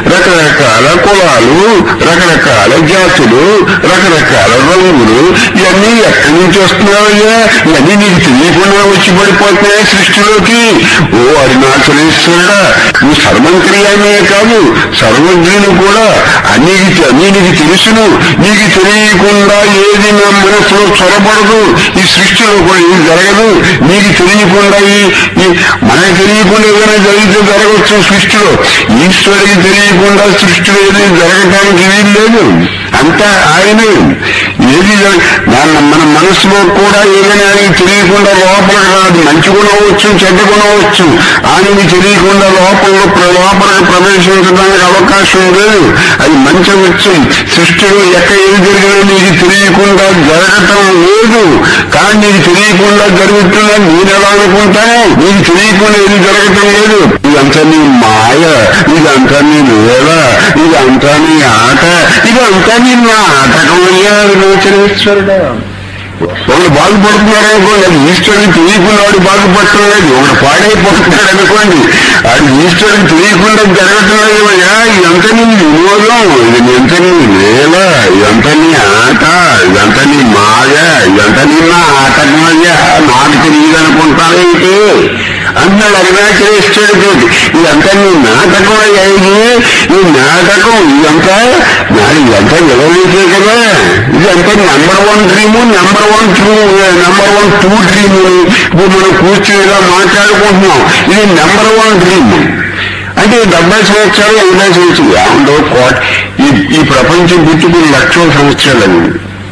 రకరకాల కులాలు రకరకాల జాతులు రకరకాల రంగులు ఇవన్నీ ఎక్కడి నుంచి వస్తున్నావయ్యా ఇవన్నీ నీకు తెలియకుండా వచ్చి పడిపోతున్నాయి సృష్టిలోకి ఓ అరుణాచలేశ్వరుడా నువ్వు సర్వంక్రియామే కాదు సర్వజ్ఞులు కూడా అన్ని అన్ని నీకు తెలుసును నీకు తెలియకుండా ఏది నా మనసులో చొరబడదు ఈ సృష్టిలో కూడా ఏది జరగదు నీకు తెలియకుండా ఈ ఈ- మనకు తెలియకుండా ఏదైనా జరిగితే జరగవచ్చు సృష్టిలో ఈశ్వరుడికి తెలియకుండా సృష్టిలో ఏది జరగడానికి వీలు లేదు అంతా ఆయనే ఏది జరగ- మన మన మనసులో కూడా ఏదైనా ఆయనకి తెలియకుండా లోపల రాదు మంచి గుణం అవచ్చు చెడ్డ గుణం అవచ్చు ఆయనకి తెలియకుండా లోపల లోపలికి ప్రవేశించడానికి అవకాశం లేదు అది మంచి అవచ్చు సృష్టిలో ఎక్కడ ఏది జరిగినా నీకు తెలియకుండా జరగటం లేదు కానీ నీకు తెలియకుండా జరుగుతుందని నేను ఎలా అనుకుంటాను నీకు తెలియకుండా ఏది జరగటం లేదు ఇదంతా నీ మాయ ఇదంతా నీ వేళ ఇదంతా నీ ఆట ఇదంతా నీ నాటకం అయ్యా అరుణాచలేశ్వరుడా ఒకడు బాగుపడుతున్నాడు అనుకోండి అది ఈశ్వరుని తెలియకుండా వాడు బాగుపడటం లేదు ఒకడు పాడైపోతున్నాడు అనుకోండి అది ఈశ్వరుని తెలియకుండా జరగటం లేదు అయ్యా ఇదంతా నీ వినోదం ఇది ఎంత నీ వేళ ఇదంతా నీ ఆట ఇదంతా నీ మాయ ఇదంతా నీ నా ఆటకం అయ్యా నాకు తెలియదు అనుకుంటానేంటి అన్నాడు అరుణాచలేశ్వరుడు ఇదంతా నీ నాటకం అయ్యా ఇది ఈ నాటకం ఇదంతా నాది ఇదంతా నిలవేసే కదా ఇదంతా number one dream number one two number one two dream ఇప్పుడు మనం కూర్చుని ఇలా మాట్లాడుకుంటున్నాం ఇది నెంబర్ వన్ డ్రీమ్ అంటే డెబ్బై సంవత్సరాలు ఎనభై సంవత్సరాలు ఏముండో కోట ఈ ఈ ప్రపంచం పుట్టుకుని లక్షల సంవత్సరాలని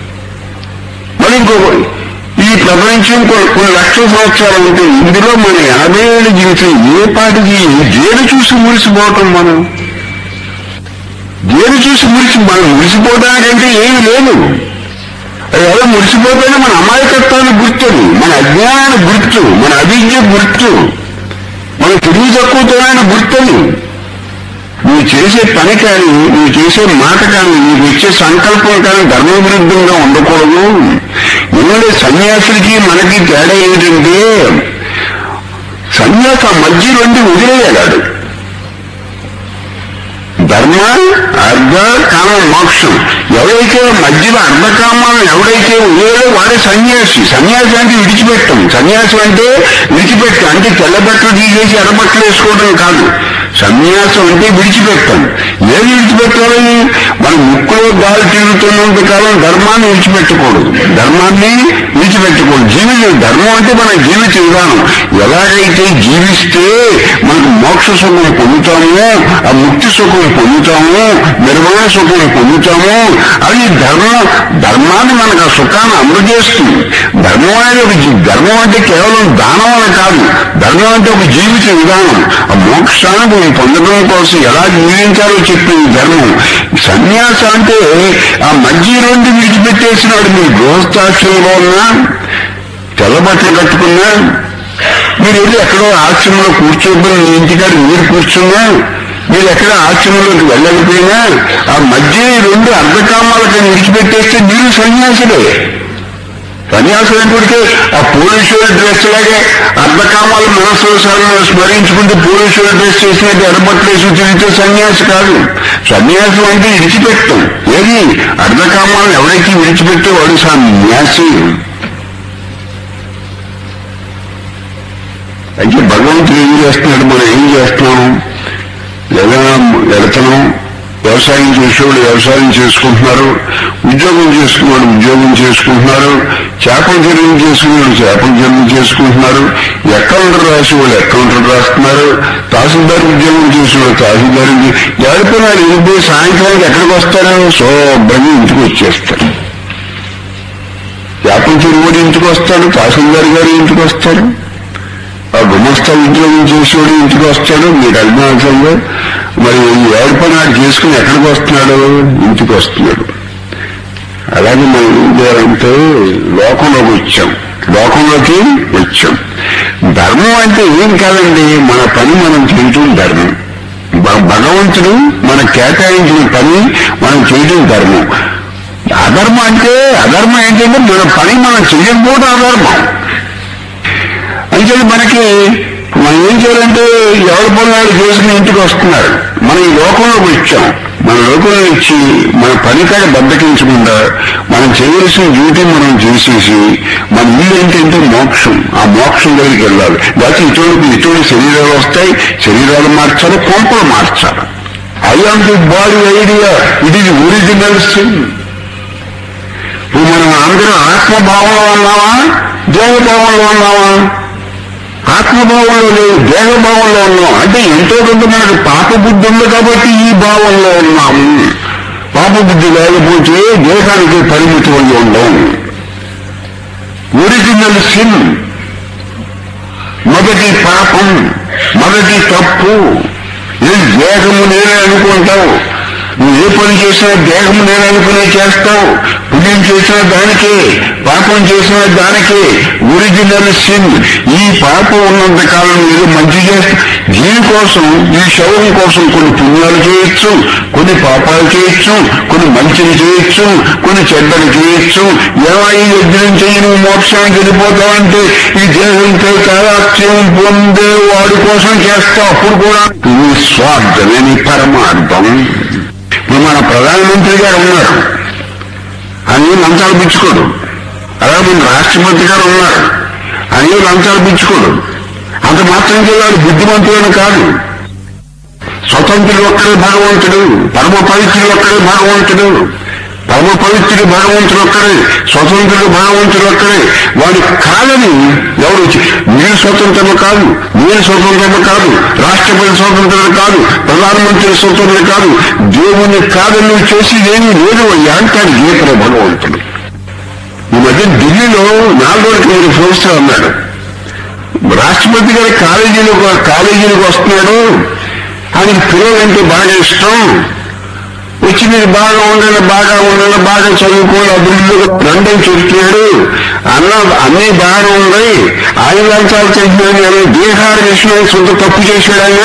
మరి ఇంకో ఈ ప్రపంచం కొన్ని కొన్ని లక్షల సంవత్సరాలు ఉంటే ఇందులో మన ఎనభై ఏళ్ళు జీవితం ఏ పాటికి దేని చూసి మురిసిపోవటం మనం దేని చూసి మురిసి మనం మురిసిపోవడానికంటే ఏమి లేదు అది ఎవరో మురిసిపోతేనే మన అమాయకత్వానికి గుర్తుంది మన అజ్ఞానానికి గుర్తు మన అవిద్య గుర్తు మన తెలివి తక్కువతోనైన గుర్తుంది నువ్వు చేసే పని కానీ నువ్వు చేసే మాట కానీ నీకు ఇచ్చే సంకల్పం కానీ ధర్మ విరుద్ధంగా ఉండకూడదు ఎందుకంటే సన్యాసులకి మనకి తేడా ఏంటంటే సన్యాస మధ్య నుండి వదిలేయాడు ధర్మ అర్ధ కామ మోక్షం ఎవరైతే మధ్యలో అర్ధకామాలను ఎవడైతే వదిలేదో వాడే సన్యాసి సన్యాసి అంటే విడిచిపెట్టం సన్యాసి అంటే విడిచిపెట్టం అంటే తెల్ల బట్టలు తీసేసి ఎర్రబట్టలు వేసుకోవడం కాదు సన్యాసం అంటే విడిచిపెట్టం ఏది విడిచిపెట్టాలి మన ముక్కులో గాలి తిరుగుతున్నంత కాలం ధర్మాన్ని విడిచిపెట్టకూడదు ధర్మాన్ని విడిచిపెట్టకూడదు జీవితం ధర్మం అంటే మన జీవిత విధానం ఎలాగైతే జీవిస్తే మనకు మోక్ష సుఖం పొందుతామో ఆ ముక్తి సుఖం పొందుతాము నిర్మాణ సుఖం పొందుతాము అది ధర్మం ధర్మాన్ని మనకు ఆ సుఖాన్ని అందజేస్తుంది ధర్మం అనేది ఒక జీ- ధర్మం అంటే కేవలం దానం అని కాదు ధర్మం అంటే ఒక జీవిత విధానం ఆ మోక్షాన్ని మనం పొందడం కోసం ఎలా జీవించాలో చెప్పింది ధర్మం సన్యాస అంటే ఆ మధ్య రెండు విడిచిపెట్టేసినాడు మీరు గృహస్థాశ్రమంలో ఉన్నా తెల్లబట్టలు కట్టుకున్నా మీరు వెళ్ళి ఎక్కడో ఆశ్రమంలో కూర్చోబోయి మీ ఇంటికాడ మీరు కూర్చున్నా మీరు ఎక్కడ ఆశ్రమంలోకి వెళ్ళకపోయినా ఆ మధ్య ఈ రెండు అర్ధకామాలకు విడిచిపెట్టేస్తే మీరు సన్యాసులే సన్యాసులైనప్పటికీ ఆ పోలీసుల డ్రెస్ లాగే అర్ధకామాలు మనసు స్మరించుకుంటూ పోలీసుల డ్రెస్ చేసినట్టు ఎడబట్లు వేసి తిరిగితే సన్యాసి కాదు సన్యాసం అంటే విడిచిపెట్టం ఏది అర్ధకామాలను ఎవరైతే విడిచిపెట్టే వాడు సన్యాసి అయితే భగవంతుడు ఏం చేస్తున్నాడు మనం ఏం చేస్తున్నాం ఏదైనా వెళుతున్నాం వ్యవసాయం చేసేవాళ్ళు వ్యవసాయం చేసుకుంటున్నారు ఉద్యోగం చేసుకునేవాళ్ళు ఉద్యోగం చేసుకుంటున్నారు చేపల చెరువు చేసుకునేవాళ్ళు చేపల చెరువు చేసుకుంటున్నారు అకౌంటర్ రాసేవాళ్ళు అకౌంటర్ రాస్తున్నారు తహసీల్దార్ ఉద్యోగం చేసేవాళ్ళు తహసీల్దార్ ఎవరిపోయినా ఇంటి సాయంత్రానికి ఎక్కడికి వస్తారు శుభ్రంగా ఇంటికి వచ్చేస్తారు చేపల చెరువు కూడా ఇంటికి వస్తాడు తహసీల్దార్ గారు ఇంటికి వస్తారు ఆ గుమస్తా ఉద్యోగం చేసేవాడు ఇంటికి వస్తాడు మీకు అభిమానంగా మరి ఎవరి పని ఆడు చేసుకుని ఎక్కడికి వస్తున్నాడు ఇంటికి వస్తున్నాడు అలాగే మనం ఏం చేయాలంటే లోకంలోకి వచ్చాం లోకంలోకి వచ్చాం ధర్మం అంటే ఏం కాదండి మన పని మనం చేయటం ధర్మం భ- భగవంతుడు మన కేటాయించిన పని మనం చేయటం ధర్మం అధర్మం అంటే అధర్మం ఏంటంటే మన పని మనం చేయకపోవడం అధర్మం అంటే మనకి మనం ఏం చేయాలంటే ఎవరి పనులు చేసుకుని ఇంటికి వస్తున్నారు మనం ఈ లోకంలోకి వచ్చాం మన లోకంలో ఇచ్చి మన పని కాడ బద్దకించకుండా మనం చేయవలసిన డ్యూటీ మనం చేసేసి మన ఇల్లు ఏంటంటే మోక్షం ఆ మోక్షం దగ్గరికి వెళ్ళాలి లేకపోతే ఇటువంటి ఇటువంటి శరీరాలు వస్తాయి శరీరాలు మార్చాలి కొంపలు మార్చాలి I am the body idea it is original sin ఇప్పుడు మనం అందరం ఆత్మభావంలో ఉన్నావా దేహభావంలో ఉన్నావా ఆత్మభావంలో లేదు దేహభావంలో ఉన్నాం అంటే ఎంతో కొంత మనకు పాప బుద్ధి ఉంది కాబట్టి ఈ భావంలో ఉన్నాము పాప బుద్ధి లేకపోతే దేహానికి పరిమితం అయి ఉండం ఒరిజినల్ సిన్ మొదటి పాపం మొదటి తప్పు ఇది దేహము నేనే అనుకుంటావు నువ్వు ఏ పని చేసినా దేహము నేను అనుకునే చేస్తావు పుణ్యం చేసిన దానికే పాపం చేసిన దానికే ఒరిజినల్ సిన్ ఈ పాపం ఉన్నంత కాలం ఏదో మంచి చేస్తా దీనికోసం ఈ శవం కోసం కొన్ని పుణ్యాలు చేయొచ్చు కొన్ని పాపాలు చేయొచ్చు కొన్ని మంచిని చేయొచ్చు కొన్ని చెడ్డలు చేయొచ్చు ఏమై యజ్ఞం చేయి నువ్వు మోక్షానికి వెళ్ళిపోతావంటే ఈ దేహంతో కాలాక్షేమం పొందే వాడి కోసం చేస్తావు అప్పుడు కూడా ఇది స్వార్థమే నీ పరమార్థం ఇప్పుడు మన ప్రధానమంత్రి గారు ఉన్నారు అని లంచాలు పిచ్చుకోడు అలాగే మన రాష్ట్రపతి గారు ఉన్నారు అని లంచాలు పిచ్చుకోడు అంత మాత్రం వాడు బుద్ధిమంతుడని కాదు స్వతంత్రుడు ఒక్కడే భగవంతుడు పరమ పవిత్రుడు ఒక్కడే భగవంతుడు పరమ పవిత్రుడు భగవంతుడు ఒక్కడే స్వతంత్రుడు భగవంతుడు ఒక్కడే వాడి కాదని ఎవరు మీరు స్వతంత్రము కాదు మీరు స్వతంత్రము కాదు రాష్ట్రపతి స్వతంత్రం కాదు ప్రధానమంత్రి స్వతంత్రం కాదు దేవుని కాదని నువ్వు చేసి ఏమీ లేదు అయ్యా అంటాడు గీతలో భగవంతుడు ఈ మధ్య ఢిల్లీలో నాలుగు రోజులకి మీరు ప్రొఫెసర్ అన్నాడు రాష్ట్రపతి గారి కాలేజీలో కాలేజీలకు వస్తున్నాడు ఆయనకి పిల్లలంటే బాగా ఇష్టం వచ్చి మీరు బాగా ఉండాలి బాగా ఉండాలి బాగా చదువుకోవాలి అభివృద్ధిలో లండన్ చెప్తున్నాడు అన్న అన్నీ బాగానే ఉన్నాయి ఆయన లంచాలు చేసినాడు బీహార్ విషయంలో సొంత తప్పు చేశాడు ఆయన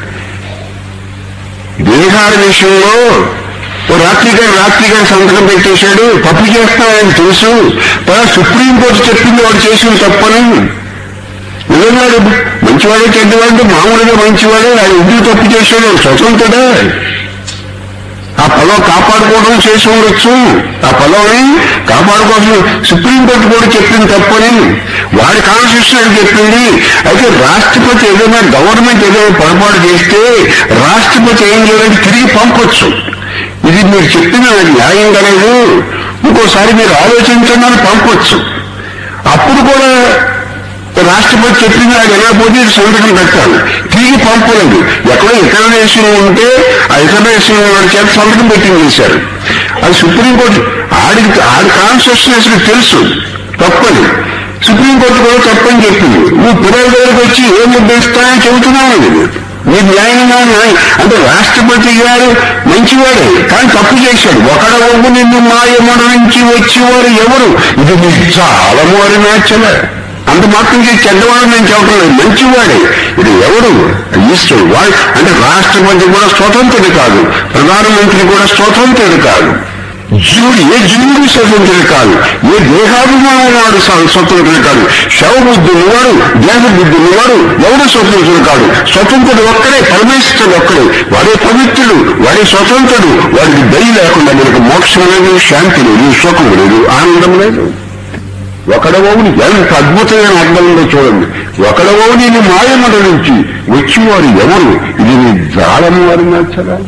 బీహార్ విషయంలో ఓ రాత్రిగా రాత్రిగా సంతకం పెట్టేశాడు తప్పు చేస్తాడని తెలుసు తర్వాత సుప్రీంకోర్టు చెప్పింది వాడు చేసిన తప్పని నిజంగా మంచివాడే చెడ్డవాడు మామూలుగా మంచివాడే ఆయన ఎందుకు తప్పు చేశాడు స్వతంత్రుడే ఆ పొలం కాపాడుకోవడం చేసి ఉండొచ్చు ఆ పొలంని కాపాడుకోవాల్సిన సుప్రీంకోర్టు కూడా చెప్పింది తప్పని వాడి కాన్స్టిట్యూషన్ చెప్పింది అయితే రాష్ట్రపతి ఏదైనా గవర్నమెంట్ ఏదైనా పొరపాటు చేస్తే రాష్ట్రపతి ఏం చేయాలంటే తిరిగి పంపొచ్చు ఇది మీరు చెప్పిన న్యాయం లేదు ఇంకోసారి మీరు ఆలోచించండి అని పంపొచ్చు అప్పుడు కూడా రాష్ట్రపతి చెప్పింది అది ఎలా పోతే సంతకం పెట్టాలి తిరిగి పంపలేదు ఎక్కడో ఇతర దేశంలో ఉంటే ఆ ఇతర దేశంలో వాడి చేత సంతకం పెట్టించేశారు అది సుప్రీంకోర్టు ఆడికి ఆడి కాన్స్టిట్యూషన్ తెలుసు తప్పని సుప్రీంకోర్టు కూడా తప్పని చెప్పింది నువ్వు పిల్లల దగ్గరకు వచ్చి ఏం నిర్ణయిస్తాయని చెబుతున్నావు అది మీరు న్యాయంగా న్యాయం అంటే రాష్ట్రపతి గారు మంచివాడే కానీ తప్పు చేశాడు ఒకడవగు నిన్ను మాయమడ నుంచి వచ్చేవారు ఎవరు ఇది మీకు చాలా మోరి నచ్చలే అంత మాత్రం చేసి చెడ్డవాడు నేను చెప్పడం లేదు మంచివాడే ఇది ఎవడు ఈశ్వరుడు వాడు అంటే రాష్ట్రపతి కూడా స్వతంత్రుడు కాదు ప్రధానమంత్రి కూడా స్వతంత్రుడు కాదు జీవుడు ఏ జీవుడు స్వతంత్రుడు కాదు ఏ దేహాభిమానం వాడు స్వ- స్వతంత్రుడు కాదు శవబుద్ధి ఉన్నవాడు దేహబుద్ధి ఉన్నవాడు ఎవడు స్వతంత్రుడు కాదు స్వతంత్రుడు ఒక్కడే పరమేశ్వరుడు ఒక్కడే వాడే పవిత్రుడు వాడే స్వతంత్రుడు వాడికి దయ లేకుండా మనకు మోక్షం లేదు శాంతి లేదు సుఖం లేదు ఆనందం లేదు ఒకడవోని ఎంత అద్భుతమైన అర్థం ఉందో చూడండి ఒకడవోని మాయమడ నుంచి వచ్చివారు ఎవరు ఇది నీ జాలము వారి నచ్చరా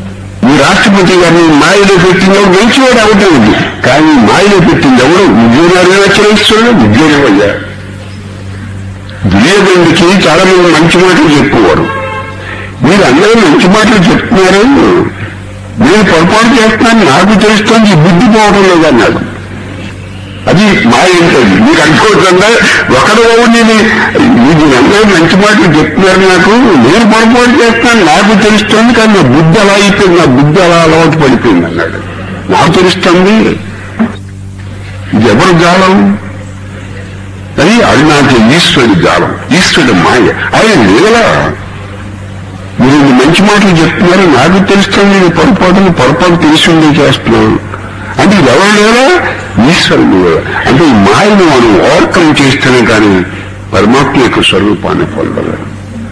ఈ రాష్ట్రపతి గారిని మాయలో పెట్టింది ఎవరు గెలిచేవాడు అవుతుంది కానీ మాయలో పెట్టింది ఎవరు ఉద్యోగాలు ఆచరిస్తున్నాడు ఉద్యోగం అయ్యా వివేకండికి చాలా మంది మంచి మాటలు చెప్పుకోవారు మీరు అందరూ మంచి మాటలు చెప్తున్నారు నేను పొరపాటు చేస్తున్నాను నాకు తెలుస్తుంది బుద్ధి పోవడం లేదన్నాడు అది మా ఏంటది మీకు అనుకోవచ్చంగా ఒకడు నేను మీకు అందరూ మంచి మాటలు చెప్తున్నారు నాకు నేను పొరపాటు చేస్తాను నాకు తెలుస్తుంది కానీ నా బుద్ధి అలా అయిపోయింది నా బుద్ధి అలా అలవాటు పడిపోయింది అన్నాడు నాకు తెలుస్తుంది ఇది ఎవరు జాలం అది అరుణాచల ఈశ్వరుడి జాలం ఈశ్వరుడు మాయ ఆయన లేదలా మీరు ఇన్ని మంచి మాటలు చెప్తున్నారు నాకు తెలుస్తుంది నేను పొరపాటును పొరపాటు తెలిసి ఉండే చేస్తున్నాను అంటే ఇది ఎవరు లేరా ఈశ్వరుడు లేరా అంటే ఈ మాయను మనం ఓవర్కమ్ చేస్తేనే కానీ పరమాత్మ యొక్క స్వరూపాన్ని పొందలేరు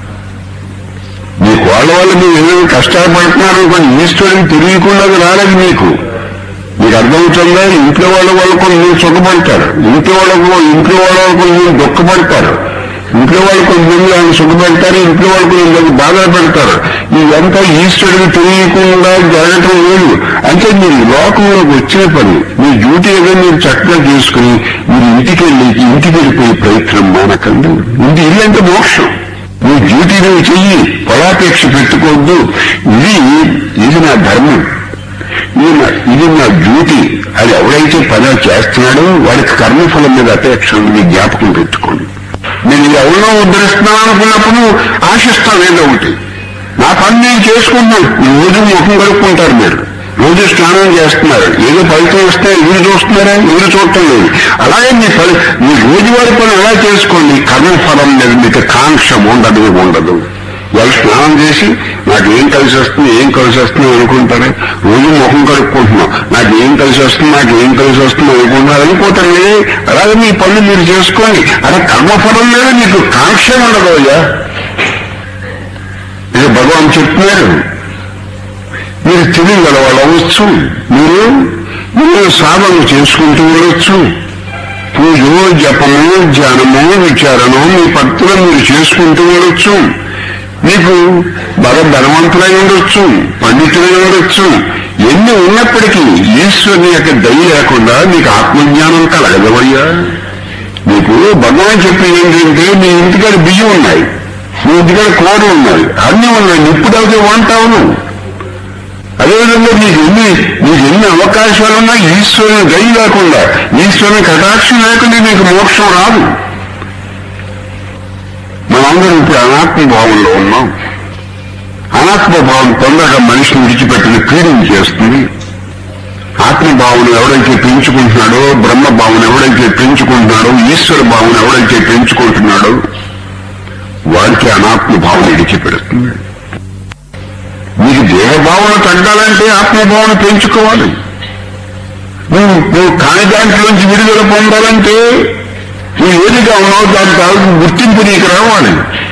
మీకు వాళ్ళ వల్ల మీరు ఏదైనా కష్టాలు పడుతున్నారు కానీ ఈశ్వరుడికి తెలియకుండా అది రాలేదు మీకు మీకు అర్థమవుతుందా ఇంట్లో వాళ్ళ వల్ల కొన్ని మీరు సుఖపడతారు ఇంట్లో వాళ్ళకు ఇంట్లో వాళ్ళ వల్ల కొన్ని మీరు దుఃఖపడతారు ఇంట్లో వాళ్ళు కొంతమంది ఆయన సుఖపెడతారు ఇంట్లో వాళ్ళు కొంతమంది బాధలు పెడతారు ఇదంతా ఈశ్వరుడికి తెలియకుండా జరగటం లేదు అంటే మీరు లోకంలోకి వచ్చిన పని మీ డ్యూటీ ఏదో మీరు చక్కగా చేసుకుని మీరు ఇంటికి వెళ్ళి ఇంటికి వెళ్ళిపోయే ప్రయత్నం మానకండి ఇంటి ఇల్లు అంటే మోక్షం మీ డ్యూటీ నువ్వు చెయ్యి ఫలాపేక్ష పెట్టుకోవద్దు ఇది ఇది నా ధర్మం ఇది నా ఇది నా డ్యూటీ అది ఎవడైతే పని చేస్తున్నాడో వాడికి కర్మఫలం మీద అపేక్ష ఉంది జ్ఞాపకం పెట్టుకోండి నేను ఇది ఎవరినో ఉద్ధరిస్తున్నాను అనుకున్నప్పుడు ఆశిస్తాను ఏదో ఒకటి నా పని నేను చేసుకుంటున్నాను రోజు ముఖం కడుక్కుంటారు మీరు రోజు స్నానం చేస్తున్నారు ఏదో ఫలితం వస్తే ఎవరు చూస్తున్నారా ఎవరు చూడటం లేదు అలాగే మీ ఫలి మీ రోజువారి పని అలా చేసుకోండి కర్మఫలం మీద మీకు కాంక్ష ఉండదు ఉండదు వాళ్ళు స్నానం చేసి నాకు ఏం కలిసి వస్తుంది ఏం కలిసి వస్తుంది అనుకుంటారు రోజు ముఖం కడుక్కుంటున్నాం నాకు ఏం కలిసి వస్తుంది నాకు ఏం కలిసి వస్తుంది అనుకుంటున్నారు అనుకోవటం అలాగే మీ పనులు మీరు చేసుకోండి అలా కర్మఫలం మీద మీకు కాంక్ష ఉండదు అయ్యా ఇది భగవాన్ చెప్తున్నారు మీరు తెలియగల వాళ్ళు అవ్వచ్చు మీరు మీరు సాధన చేసుకుంటూ ఉండొచ్చు పూజో జపము ధ్యానము విచారణము మీ భక్తులను మీరు చేసుకుంటూ ఉండొచ్చు మీకు బాగా ధనవంతులై ఉండొచ్చు పండితులై ఉండొచ్చు ఎన్ని ఉన్నప్పటికీ ఈశ్వరుని యొక్క దయ లేకుండా మీకు ఆత్మజ్ఞానం కలగదవయ్యా మీకు భగవాన్ చెప్పింది ఏంటంటే మీ ఇంటికాడ బియ్యం ఉన్నాయి మీ ఇంటికాడ కూర ఉన్నాయి అన్నీ ఉన్నాయి నిప్పుడైతే వంటావును అదేవిధంగా మీకు ఎన్ని మీకు ఎన్ని అవకాశాలున్నా ఈశ్వరుని దయ లేకుండా ఈశ్వరుని కటాక్షం లేకుండా మీకు మోక్షం రాదు మనందరం ఇప్పుడు అనాత్మ భావంలో ఉన్నాం అనాత్మ భావం తొందరగా మనిషిని విడిచిపెట్టిన పీడిని చేస్తుంది ఆత్మభావన ఎవడైతే పెంచుకుంటున్నాడో బ్రహ్మ భావన ఎవడైతే పెంచుకుంటున్నాడో ఈశ్వర భావన ఎవడైతే పెంచుకుంటున్నాడో వారికి అనాత్మ భావన విడిచిపెడుతుంది మీకు దేహభావన తగ్గాలంటే ఆత్మభావన పెంచుకోవాలి నువ్వు నువ్వు కాని దాంట్లోంచి విడుదల పొందాలంటే నువ్వు ఏదిగా ఉన్నావు దాని తాలూకు గుర్తింపు నీకు రావాలి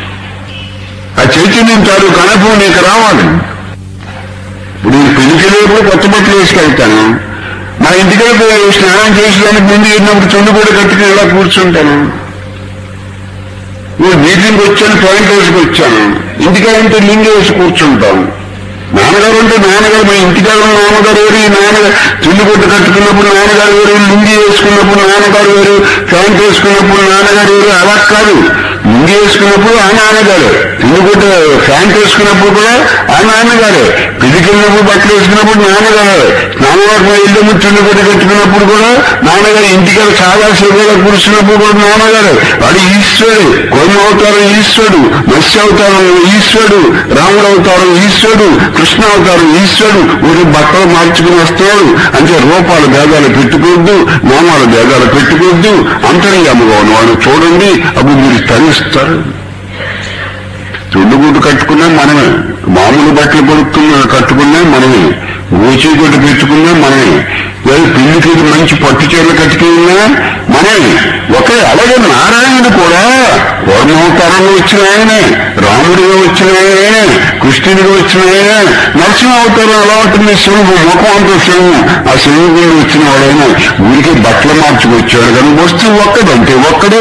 ఆ చైతన్యం తాలూకు అనుభవం నీకు రావాలి ఇప్పుడు నేను పెళ్లికి లేప్పుడు కొత్త బట్టలు వేసుకెళ్తాను మా ఇంటికి పోయి స్నానం చేసేదానికి ముందు వెళ్ళినప్పుడు చుండు కూడా కట్టుకుని ఇలా కూర్చుంటాను నువ్వు మీటింగ్కి వచ్చాను పాయింట్ వేసుకు వచ్చాను ఇంటికాడంటే లింగి వేసి కూర్చుంటాం నాన్నగారు అంటే నాన్నగారు మా ఇంటికాడ ఉన్న నాన్నగారు వేరు ఈ నాన్నగారు తిండి కొట్టు కట్టుకున్నప్పుడు నాన్నగారు వేరు లుంగి వేసుకున్నప్పుడు నాన్నగారు వేరు ప్యాంట్ వేసుకున్నప్పుడు నాన్నగారు వేరు అలా కాదు లుంగి వేసుకున్నప్పుడు ఆ నాన్నగారు తిండి కొట్టు ప్యాంట్ వేసుకున్నప్పుడు కూడా ఆ నాన్నగారే పిలికెళ్ళినప్పుడు బట్టలు వేసుకున్నప్పుడు నాన్నగారు నాన్నగారు ఇల్లు తిండి కొట్టు కట్టుకున్నప్పుడు కూడా నాన్నగారు ఇంటికాడ చాలా సేవగా కూర్చున్నప్పుడు కూడా నాన్నగారు వాడు ఈశ్వరుడు కోమ అవతారం ఈశ్వరుడు మత్స్య అవతారం ఈశ్వరుడు రాముడు అవతారం ఈశ్వరుడు కృష్ణ అవతారం ఈశ్వరుడు ఊరి బట్టలు మార్చుకుని వస్తాడు అంటే రూపాల భేదాలు పెట్టుకోవద్దు నామాల భేదాలు పెట్టుకోవద్దు అంతర్యాముగా ఉన్నవాడు చూడండి అప్పుడు మీరు తరిస్తారు తుండుగుడ్డు కట్టుకున్నా మనమే మామూలు బట్టలు కొడుకున్నా కట్టుకున్నా మనమే ఊచి గుడ్డు పెట్టుకున్నా మనమే లేదు పిల్లికి మంచి పట్టు చీరలు కట్టుకున్నా మనమే ఒకే అలాగే నారాయణుడు కూడా వర్ణావతారంలో వచ్చిన ఆయనే రాముడిగా వచ్చిన ఆయనే కృష్ణుడిగా వచ్చిన ఆయనే నరసింహ అవతారం ఎలా ఉంటుంది శివుడు ముఖం అంతా శివుడు ఆ శివుడు వచ్చిన వాడైనా ఊరికి బట్టలు మార్చుకొచ్చాడు కానీ వస్తువు ఒక్కడంటే ఒక్కడే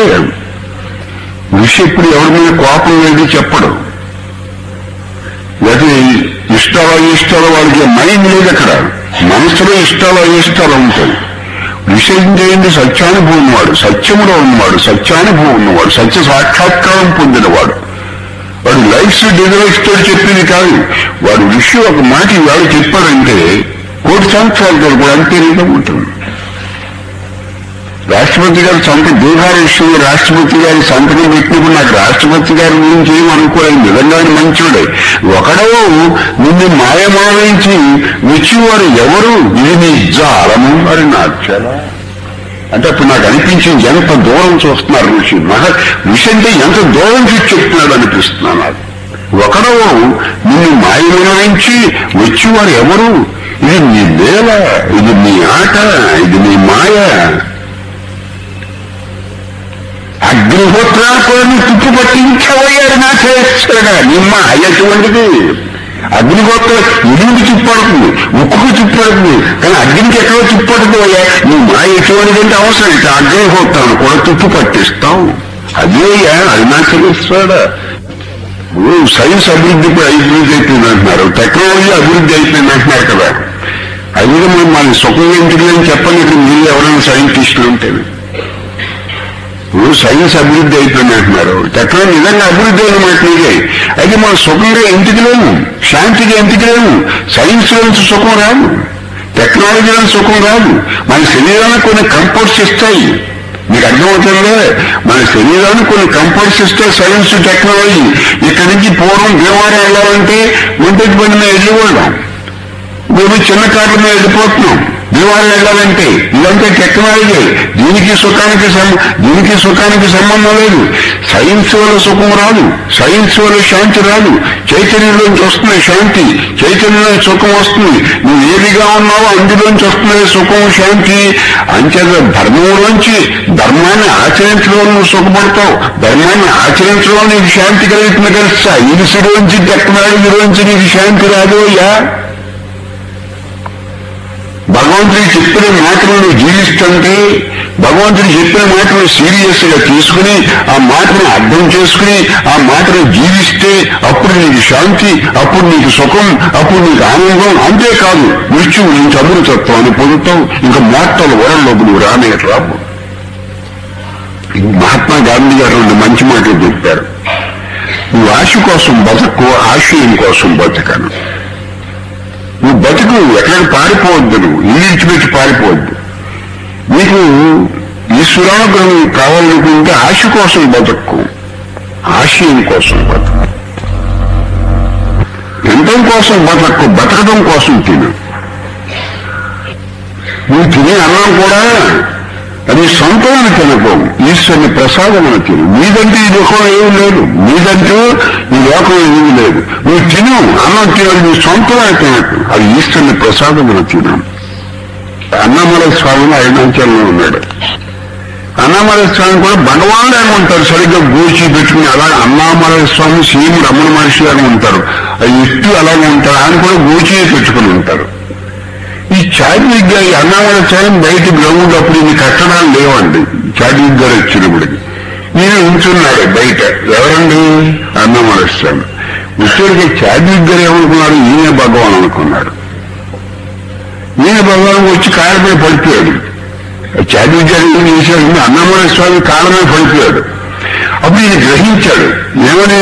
ఋషి ఇప్పుడు ఎవరి మీద కోపం లేదు చెప్పడు లేకపోతే ఇష్టాలు ఇష్టాలు వాళ్ళకి మైండ్ లేదు అక్కడ మనసులో ఇష్టాలు ఇష్టాలు ఉంటాయి విషయం చేయండి సత్యానుభవం ఉన్నవాడు సత్యములో ఉన్నవాడు సత్యానుభవం ఉన్నవాడు సత్య సాక్షాత్కారం పొందినవాడు వాడు లైఫ్స్ డిజైన్స్ తో చెప్పింది కాదు వాడు విషయం ఒక మాట వాడు చెప్పాడంటే కోటి సంవత్సరాలతో కూడా అంతే నిజం ఉంటుంది రాష్ట్రపతి గారు సంత బీహార్ విషయంలో రాష్ట్రపతి గారి సంతకం పెట్టినప్పుడు నాకు రాష్ట్రపతి గారి గురించి ఏం అనుకోలేదు నిజంగానే మంచోడే ఒకడో నిన్ను మాయమావించి వచ్చేవారు ఎవరు ఇది నీ జాలము అని నాకు చాలా అంటే అప్పుడు నాకు అనిపించింది ఎంత దూరం చూస్తున్నారు ఋషి మహా ఋషి అంటే ఎంత దూరం చూసి చెప్తున్నాడు అనిపిస్తున్నాను నాకు ఒకడో నిన్ను మాయమావించి వచ్చేవారు ఎవరు ఇది నీ వేల ఇది నీ ఆట ఇది నీ మాయ అగ్నిహోత్రాలు కూడా నీ తుప్పు పట్టించబోయారు నా చేస్తాడా నిమ్మ అయ్యటువంటిది అగ్నిహోత్రం ఇరువుకి చుప్పడుతుంది ఉక్కుకు చుప్పడుతుంది కానీ అగ్నికి ఎక్కడో చుప్పడుతుంది అయ్యా నీ మా ఎటువంటిదంటే అవసరం ఇక అగ్నిహోత్రాన్ని కూడా తుప్పు పట్టిస్తాం అదే అరుణాచలేశ్వరుడా ఇప్పుడు సైన్స్ అభివృద్ధి కూడా అభివృద్ధి అయిపోయింది అంటున్నారు టెక్నాలజీ అభివృద్ధి అయిపోయింది అంటున్నారు కదా అది మనం మన సుఖం ఏంటిది అని చెప్పండి ఇక్కడ మీరు ఎవరైనా సైంటిస్టులు ఉంటేనే ఇప్పుడు సైన్స్ అభివృద్ధి అయిపోయింది అంటున్నారు టెక్నాలజీ నిజంగా అభివృద్ధి అయిన మాట నీకే అయితే మనం సుఖంగా ఇంటికి లేము శాంతిగా ఇంటికి లేము సైన్స్ నుంచి సుఖం రాదు టెక్నాలజీ నుంచి సుఖం రాదు మన శరీరానికి కొన్ని కంఫర్ట్స్ ఇస్తాయి మీకు అర్థమవుతుందే మన శరీరానికి కొన్ని కంఫర్ట్స్ ఇస్తాయి సైన్స్ టెక్నాలజీ ఇక్కడి నుంచి పూర్వం భీమవరం వెళ్ళాలంటే ఒంటికి బండి మీద వెళ్ళేవాళ్ళం మేము చిన్న కార్ల మీద వెళ్ళిపోతున్నాం భీమవరం వెళ్ళాలంటే ఇదంతా టెక్నాలజీ దీనికి సుఖానికి సం- దీనికి సుఖానికి సంబంధం లేదు సైన్స్ వల్ల సుఖం రాదు సైన్స్ వల్ల శాంతి రాదు చైతన్యంలోంచి వస్తుంది శాంతి చైతన్యంలో సుఖం వస్తుంది నువ్వు ఏదిగా ఉన్నావో అందులోంచి వస్తుంది సుఖం శాంతి అంచేత ధర్మంలోంచి ధర్మాన్ని ఆచరించడం నువ్వు సుఖపడతావు ధర్మాన్ని ఆచరించడం నీకు శాంతి కలుగుతుంది కలిస్తా ఇరుసులోంచి టెక్నాలజీలోంచి నీకు శాంతి రాదు అయ్యా భగవంతుడు చెప్పిన మాటలు నువ్వు జీవిస్తుంటే భగవంతుడు చెప్పిన మాటలు సీరియస్ గా తీసుకుని ఆ మాటను అర్థం చేసుకుని ఆ మాటను జీవిస్తే అప్పుడు నీకు శాంతి అప్పుడు నీకు సుఖం అప్పుడు నీకు ఆనందం అంతేకాదు మృత్యువు నుంచి అమృతత్వాన్ని పొందుతావు ఇంకా మోట్టల వరంలోకి నువ్వు రానే రావు మహాత్మా గాంధీ గారు రెండు మంచి మాటలు చెప్పారు నువ్వు ఆశ కోసం బతకు ఆశయం కోసం బతకను నువ్వు బతుకు ఎక్కడికి పారిపోవద్దు నువ్వు ఇల్లు ఇచ్చిపెట్టి పారిపోవద్దు నీకు ఈశ్వరానుగ్రహం కావాలనుకుంటే ఆశ కోసం బతుకు ఆశయం కోసం బతుకు తినడం కోసం బతకు బతకడం కోసం తిను నువ్వు తినే అన్నం కూడా అది సొంతమని తినకు ఈశ్వరుని ప్రసాదమని తిను నీదంటే ఈ లోకం ఏమీ లేదు నీదంటూ ఈ లోకం ఏమీ లేదు నువ్వు తిను అన్నం తినదు నీ సొంతమని తినకు అది ఈశ్వరుని ప్రసాదమని తిను అన్నమల స్వామి అరుణాచలంలో ఉన్నాడు అన్నామల స్వామి కూడా భగవానుడు అని ఉంటారు సరిగ్గా గోచి పెట్టుకుని అలా అన్నామల స్వామి సీఎం రమణ మహర్షి అని ఉంటారు అది ఎట్టు అలాగే ఉంటారు ఆయన కూడా గోచి పెట్టుకుని ఉంటారు ఈ చార్మిక్ గారి అన్నామల స్వామి బయట గ్రౌండ్ అప్పుడు ఇన్ని కట్టడాలు లేవండి చార్మిక్ గారు వచ్చినప్పటికి ఈయన ఉంచున్నాడు బయట ఎవరండి అన్నామల స్వామి ఉత్తరికి చార్మిక్ గారు ఏమనుకున్నాడు ఈయన భగవాన్ అనుకున్నాడు ఈయన భగవాన్ వచ్చి కాళ్ళ మీద పడిపోయాడు చార్మిక్ గారు ఏం చేశాడు అన్నమల స్వామి కాళ్ళ మీద పడిపోయాడు అప్పుడు ఈయన గ్రహించాడు ఏమని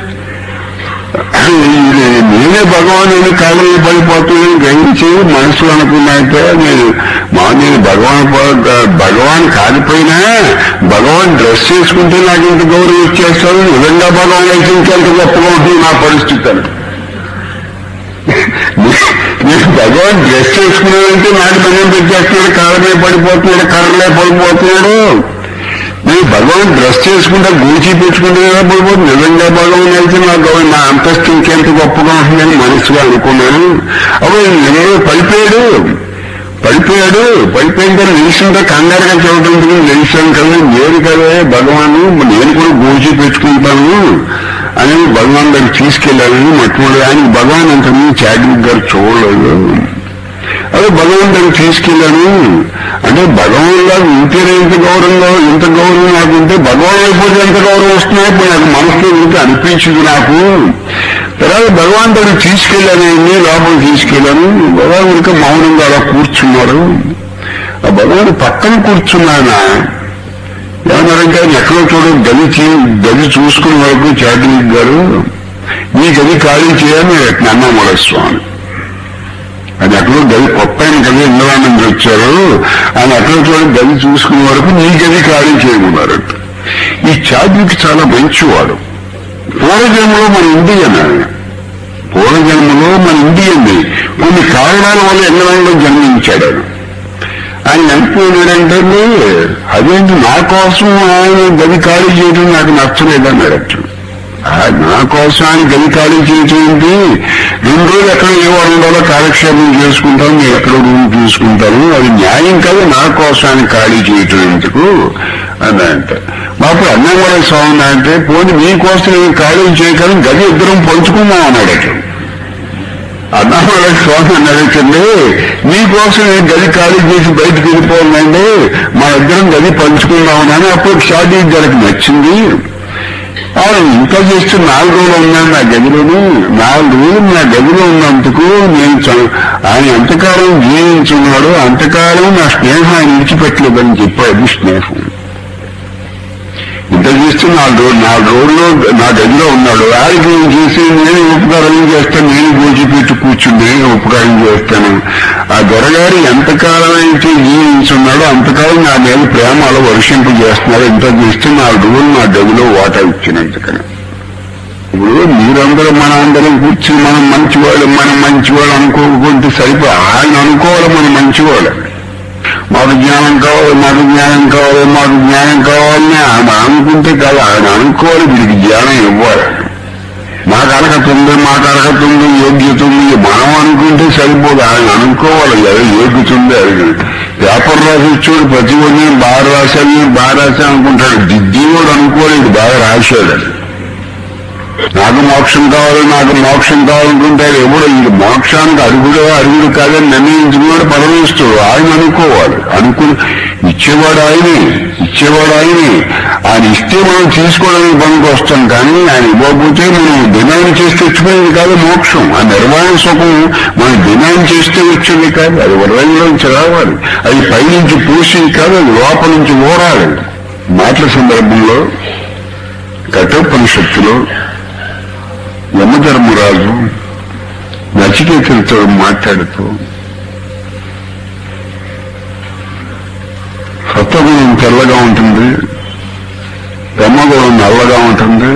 నేనే భగవాను కాళ్ళ మీద పడిపోతున్నాను గ్రహించి మనసులో అనుకున్నాక నేను మా నేను భగవాన్ ప- భగవాన్ కాకపోయినా భగవాన్ డ్రెస్ చేసుకుంటే నాకు ఇంత గౌరవం ఇచ్చేస్తాను నిజంగా భగవాన్ అయితే ఇంకెంత గొప్పగా ఉంటుంది నా పరిస్థితి అని నేను భగవాన్ డ్రెస్ చేసుకున్నానంటే నాకు భజన పెట్టేస్తున్నాడు కాళ్ళ మీద పడిపోతున్నాడు కర్రలే పడిపోతున్నాడు నేను భగవాన్ డ్రెస్ చేసుకుంటా గూచి పెట్టుకుంటే కదా పడిపోతుంది నిజంగా భగవాన్ అయితే నాకు గౌరవం, నా అంతస్తు ఇంకెంత గొప్పగా ఉంటుందని మనసుగా అనుకున్నాను అప్పుడు నేను పడిపోయాడు పడిపోయాడు పడిపోయిన తర్వాత నిలిచింటే కంగారుగా చూడటం నిలిచాను కదా నేను కదా భగవాను నేను కూడా గోచి పెట్టుకుంటాను అని భగవాన్ దగ్గర తీసుకెళ్ళాలని మొట్టమొదటి ఆయన భగవాన్ అంతకుముందు చాడ్విక్ గారు చూడలేదు అదే భగవాన్ దగ్గర తీసుకెళ్ళాను అంటే భగవాన్ లాగా ఇంతేనే ఇంత గౌరవంగా ఇంత గౌరవం నాకు ఉంటే భగవాన్ అయిపోతే ఎంత గౌరవం వస్తున్నాయి ఇప్పుడు నాకు మనసులో ఇంత అనిపించింది నాకు తర్వాత భగవంతుడు తీసుకెళ్ళాను ఆయన్ని లోపల తీసుకెళ్ళాను భగవానుడికి మౌనంగా అలా కూర్చున్నాడు ఆ భగవాను పక్కన కూర్చున్నాయన ఏమన్నారంటే ఆయన ఎక్కడో చూడ గది చే- గది చూసుకునే వరకు చాటిల్ గారు ఈ గది ఖాళీ చేయాలని అన్నామల స్వామి అది ఎక్కడో గది కొత్త ఆయన గది ఇంద్రాన్ని నుంచి వచ్చారు ఆయన ఎక్కడో చూడ గది చూసుకునే వరకు నీ గది ఖాళీ చేయమన్నారట ఈ చాటిల్కి చాలా మంచివాడు పూర్వజన్మలో మన ఇండియన్ ఆయన పూర్వజన్మలో మన ఇండియన్ కొన్ని కారణాల వల్ల ఇంగ్లాండ్లో జన్మించాడు ఆయన ఆయన అనుకున్నాడంటే అదేంటి నా కోసం ఆయన గది ఖాళీ చేయడం నాకు నచ్చలేదన్నాడట ఆ, నా కోసం ఆయన గది ఖాళీ చేయటం ఏంటి రెండు రోజులు ఎక్కడ ఏ వారం ఉండాలో కాలక్షేపం చేసుకుంటాను నేను ఎక్కడ రూమ్ తీసుకుంటాను అది న్యాయం కాదు నా కోసం ఆయన ఖాళీ చేయటం ఎందుకు అని అంట మాకు అన్నవర స్వామి అంటే పోనీ మీకోసం నేను ఖాళీ చేయగలను గది ఇద్దరం పంచుకుందాం అన్నాడట అన్నవర స్వామి అన్నాడటండి మీకోసం నేను గది ఖాళీ చేసి బయటకు వెళ్ళిపోవాలండి మా ఇద్దరం గది పంచుకుందామని అప్పుడు షాదీ గారికి నచ్చింది ఆయన ఇంకా చేస్తే నాలుగు రోజులు ఉన్నాను నా గదిలోని నాలుగు రోజులు నా గదిలో ఉన్నందుకు నేను చ- ఆయన ఎంతకాలం జీవించున్నాడో అంతకాలం నా స్నేహం ఆయన విడిచిపెట్టలేదని చెప్పాడు స్నేహం ఇంత చేస్తే నాలుగు రోజులు నాలుగు రోజులు నా గదిలో ఉన్నాడు ఆయనకి నేను చేసి నేను ఉపకారం చేస్తాను నేను గోచిపెట్టి కూర్చుని నేను ఉపకారం చేస్తాను ఆ దొరగారు ఎంతకాలం అయితే జీవించున్నాడో అంతకాలం నా మీద ప్రేమలో వర్షింపు చేస్తున్నాడు ఇంత చేస్తే నాలుగు రోజులు నా గదిలో వాటా ఇచ్చినందుకని ఇప్పుడు మీరందరూ మన అందరం కూర్చుని మనం మంచివాళ్ళు మనం మంచివాళ్ళు అనుకోకుంటే సరిపో ఆయన అనుకోవాలి మనం మంచివాళ్ళు మాకు జ్ఞానం కావాలి మాకు జ్ఞానం కావాలి మాకు జ్ఞానం కావాలని ఆయన అనుకుంటే కాదు ఆయన అనుకోవాలి వీడికి జ్ఞానం ఇవ్వాలి మాకు అర్హత ఉంది మాకు అర్హత ఉంది యోగ్యత ఉంది మనం అనుకుంటే సరిపోదు ఆయన అనుకోవాలి ఎవరు యోగ్యత ఉంది అది పేపర్ రాసి వచ్చాడు ప్రతి ఒక్కరిని బాగా రాశాను నేను బాగా రాశాను అనుకుంటాడు దిద్ది కూడా అనుకోలేదు బాగా రాశాడు అది నాకు మోక్షం కావాలి నాకు మోక్షం కావాలనుకుంటే ఎవడు ఈ మోక్షానికి అడుగుడు అడుగుడు కాదని నిర్ణయించుకున్నాడు పరమేశ్వరుడు ఆయన అనుకోవాలి అనుకుని ఇచ్చేవాడు ఆయనే ఇచ్చేవాడు ఆయనే ఆయన ఇస్తే మనం తీసుకోవడానికి పనికి వస్తాం కానీ ఆయన ఇవ్వకపోతే మనం డిమాండ్ చేసి తెచ్చుకునేది కాదు మోక్షం ఆ నిర్మాణ సుఖం మనం డిమాండ్ చేస్తే వచ్చేది కాదు అది వరలోంచి రావాలి అది పైనుంచి పూసేది కాదు అది లోపల నుంచి ఓరాలి మాటల సందర్భంలో కఠోపనిషత్తులో యమధర్మరాజు నచికేతులతో మాట్లాడుతూ సత్వగుణం తెల్లగా ఉంటుంది బ్రహ్మగుణం నల్లగా ఉంటుంది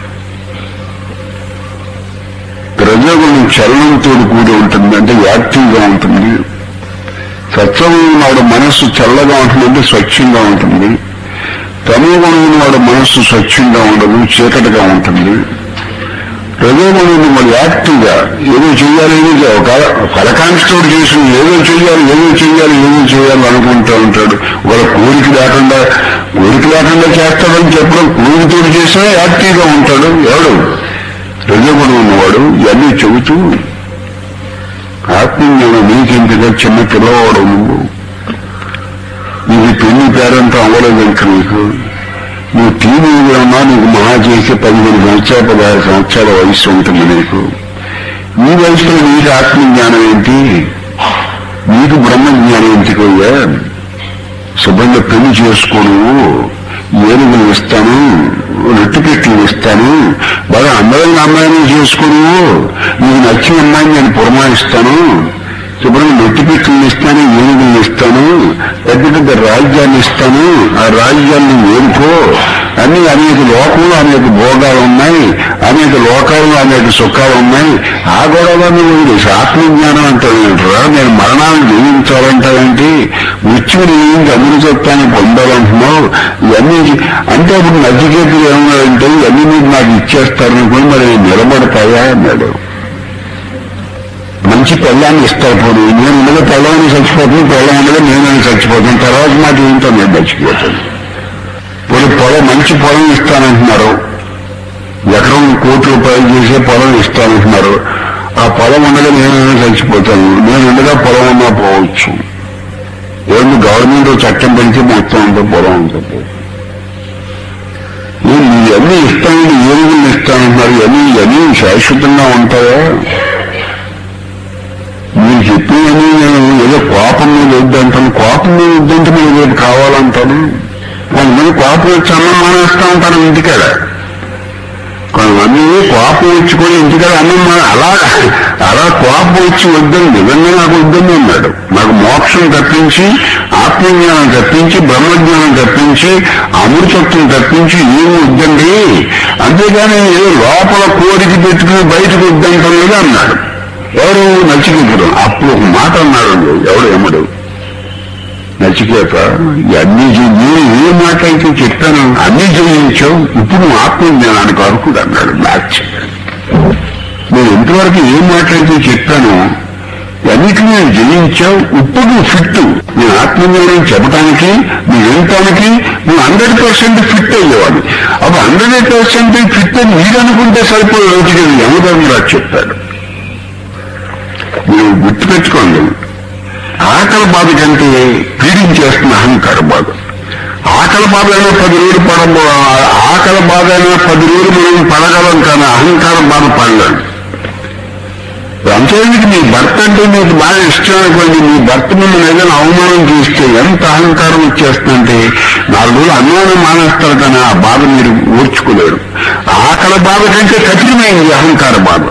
రజోగుణం చలనంతో కూడి ఉంటుంది అంటే యాక్టివ్గా ఉంటుంది సత్వగుణం వాడు మనస్సు చల్లగా ఉంటుందంటే స్వచ్ఛంగా ఉంటుంది తమోగుణం వాడు మనస్సు స్వచ్ఛంగా ఉండదు చీకటిగా ఉంటుంది రజోగుణం వాడు యాక్టివ్గా ఏదో చేయాలి ఏదో చేయాలి. ఒక కలకాంక్షతో చేసి ఏదో చేయాలి ఏదో చేయాలి ఏదో చేయాలి అనుకుంటూ ఉంటాడు వాళ్ళ కోరిక లేకుండా కోరిక లేకుండా చేస్తాడని చెప్పడం కోరికతో చేసినా యాక్టివ్గా ఉంటాడు ఎవడు రజోగుణం ఉన్నవాడు ఇవన్నీ చెబుతూ ఆత్మజ్ఞానం నీకెంతగా చిన్న పిల్లవాడు నువ్వు నీకు పెళ్లి పేరంతా అవ్వలేదు ఇంకా నీకు నువ్వు టీవీలో ఉన్నా నీకు మహా చేసి పదిహేను సంవత్సరాలు పదహారు సంవత్సరాల వయసు ఉంటుంది నీకు ఈ వయసులో నీకు ఆత్మజ్ఞానం ఏంటి నీకు బ్రహ్మజ్ఞానం ఎందుకయ్యా శుభ్రంగా పెళ్లి చేసుకోను ఏనుగులు ఇస్తాను రెట్టుపెట్లు ఇస్తాను బాగా అందమైన అమ్మాయిని చేసుకోను నీకు నచ్చిన అమ్మాయిని నేను పురమాయిస్తాను శుభ్రంగా నెట్టిపెట్లు ఇస్తాను ఏనుగులు ఇస్తాను పెద్ద పెద్ద రాజ్యాన్ని ఇస్తాను ఆ రాజ్యాన్ని ఏరుకో అన్ని అనేక లోకంలో అనేక భోగాలు ఉన్నాయి అనేక లోకాల్లో అనేక సుఖాలు ఉన్నాయి ఆ గొడవలన్నీ ఉంది ఆత్మజ్ఞానం అంటారా నేను మరణాన్ని జయించాలంటావేంటి మృత్యువుని జయించి అమృతత్వాన్ని పొందాలంటున్నావు ఇవన్నీ అంటే ఇప్పుడు నచ్చికేతులు ఏమన్నాడంటే ఇవన్నీ మీరు నాకు ఇచ్చేస్తారనుకుని మరి నేను నిలబడతాయా అన్నాడు మంచి పెళ్ళాన్ని ఇస్తారు పోనీ నేను ఉండగా పెళ్ళాన్ని చచ్చిపోతుంది పెళ్ళం ఉండగా నేను చచ్చిపోతాను తర్వాత మాట ఏంటో నేను చచ్చిపోతాను ఇప్పుడు పొలం మంచి పొలం ఇస్తానంటున్నారు ఎకరం కోటి రూపాయలు చేసే పొలం ఇస్తానంటున్నారు ఆ పొలం ఉండగా నేను చచ్చిపోతాను నేను ఉండగా పొలం ఉన్నా పోవచ్చు ఏంటి గవర్నమెంట్ చట్టం పెంచి మొత్తం అంతా పొలం ఉంటుంది ఏం నీ ఇవన్నీ ఇస్తానండి ఏనుగులు ఇస్తానంటున్నారు ఇవన్నీ ఇవన్నీ శాశ్వతంగా ఉంటాయా మీరు చెప్పినవన్నీ నేను ఏదో కోపం మీద వద్దంటాను కోపం మీద వద్దంటే మీరు రేపు కావాలంటాను కొంతమంది కోపం వచ్చి అన్నం మానేస్తా ఉంటారు ఇంటికాడ కొంతమంది కోపం వచ్చి కూడా ఇంటికాడ అన్నం మా- అలా అలా కోపం వచ్చి వద్దని నిజంగా నాకు వద్దని అన్నాడు నాకు మోక్షం తప్పించి ఆత్మజ్ఞానం తప్పించి బ్రహ్మజ్ఞానం తప్పించి అమృతత్వం తప్పించి ఏమి వద్దండి అంతేగాని ఏదో లోపల కోరిక పెట్టుకుని బయటకు వద్దంటాం లేదు అన్నాడు ఎవరు నచ్చికెప్పుడు అప్పుడు ఒక మాట అన్నాడు ఎవడు ఎమ్మడు నచికేత అన్ని నేను ఏ మాట అయితే చెప్పాను అన్ని జయించావు ఇప్పుడు నువ్వు ఆత్మజ్ఞానానికి అర్హుడు అన్నాడు మ్యాచ్ నేను ఇంతవరకు ఏ మాట అయితే చెప్పాను అన్నిటిని నేను జయించావు ఇప్పుడు నువ్వు ఫిట్ నేను ఆత్మజ్ఞానం చెప్పడానికి నువ్వు వినటానికి నువ్వు హండ్రెడ్ పర్సెంట్ ఫిట్ అయ్యేవాడు అప్పుడు హండ్రెడ్ పర్సెంట్ ఫిట్ అని మీరు అనుకుంటే సరిపోయేది యమధర్మరాజు చెప్పాడు మీరు గుర్తుపెట్టుకోండి ఆకలి బాధ కంటే పీడించేస్తున్న అహంకార బాధ ఆకలి బాధ అయినా పది రోజులు పడ ఆకలి బాధ అయినా పది రోజులు మనం పడగలం కానీ అహంకార బాధ పడలేం అంతేందుకు మీ భర్త అంటే మీకు బాగా ఇష్టం అనుకోండి మీ భర్త మిమ్మల్ని ఏదైనా అవమానం చేస్తే ఎంత అహంకారం వచ్చేస్తుందంటే నాలుగు రోజులు అన్నాన్ని మానేస్తారు కానీ ఆ బాధ మీరు ఓర్చుకోలేరు ఆకలి బాధ కంటే కఠినమైంది అహంకార బాధ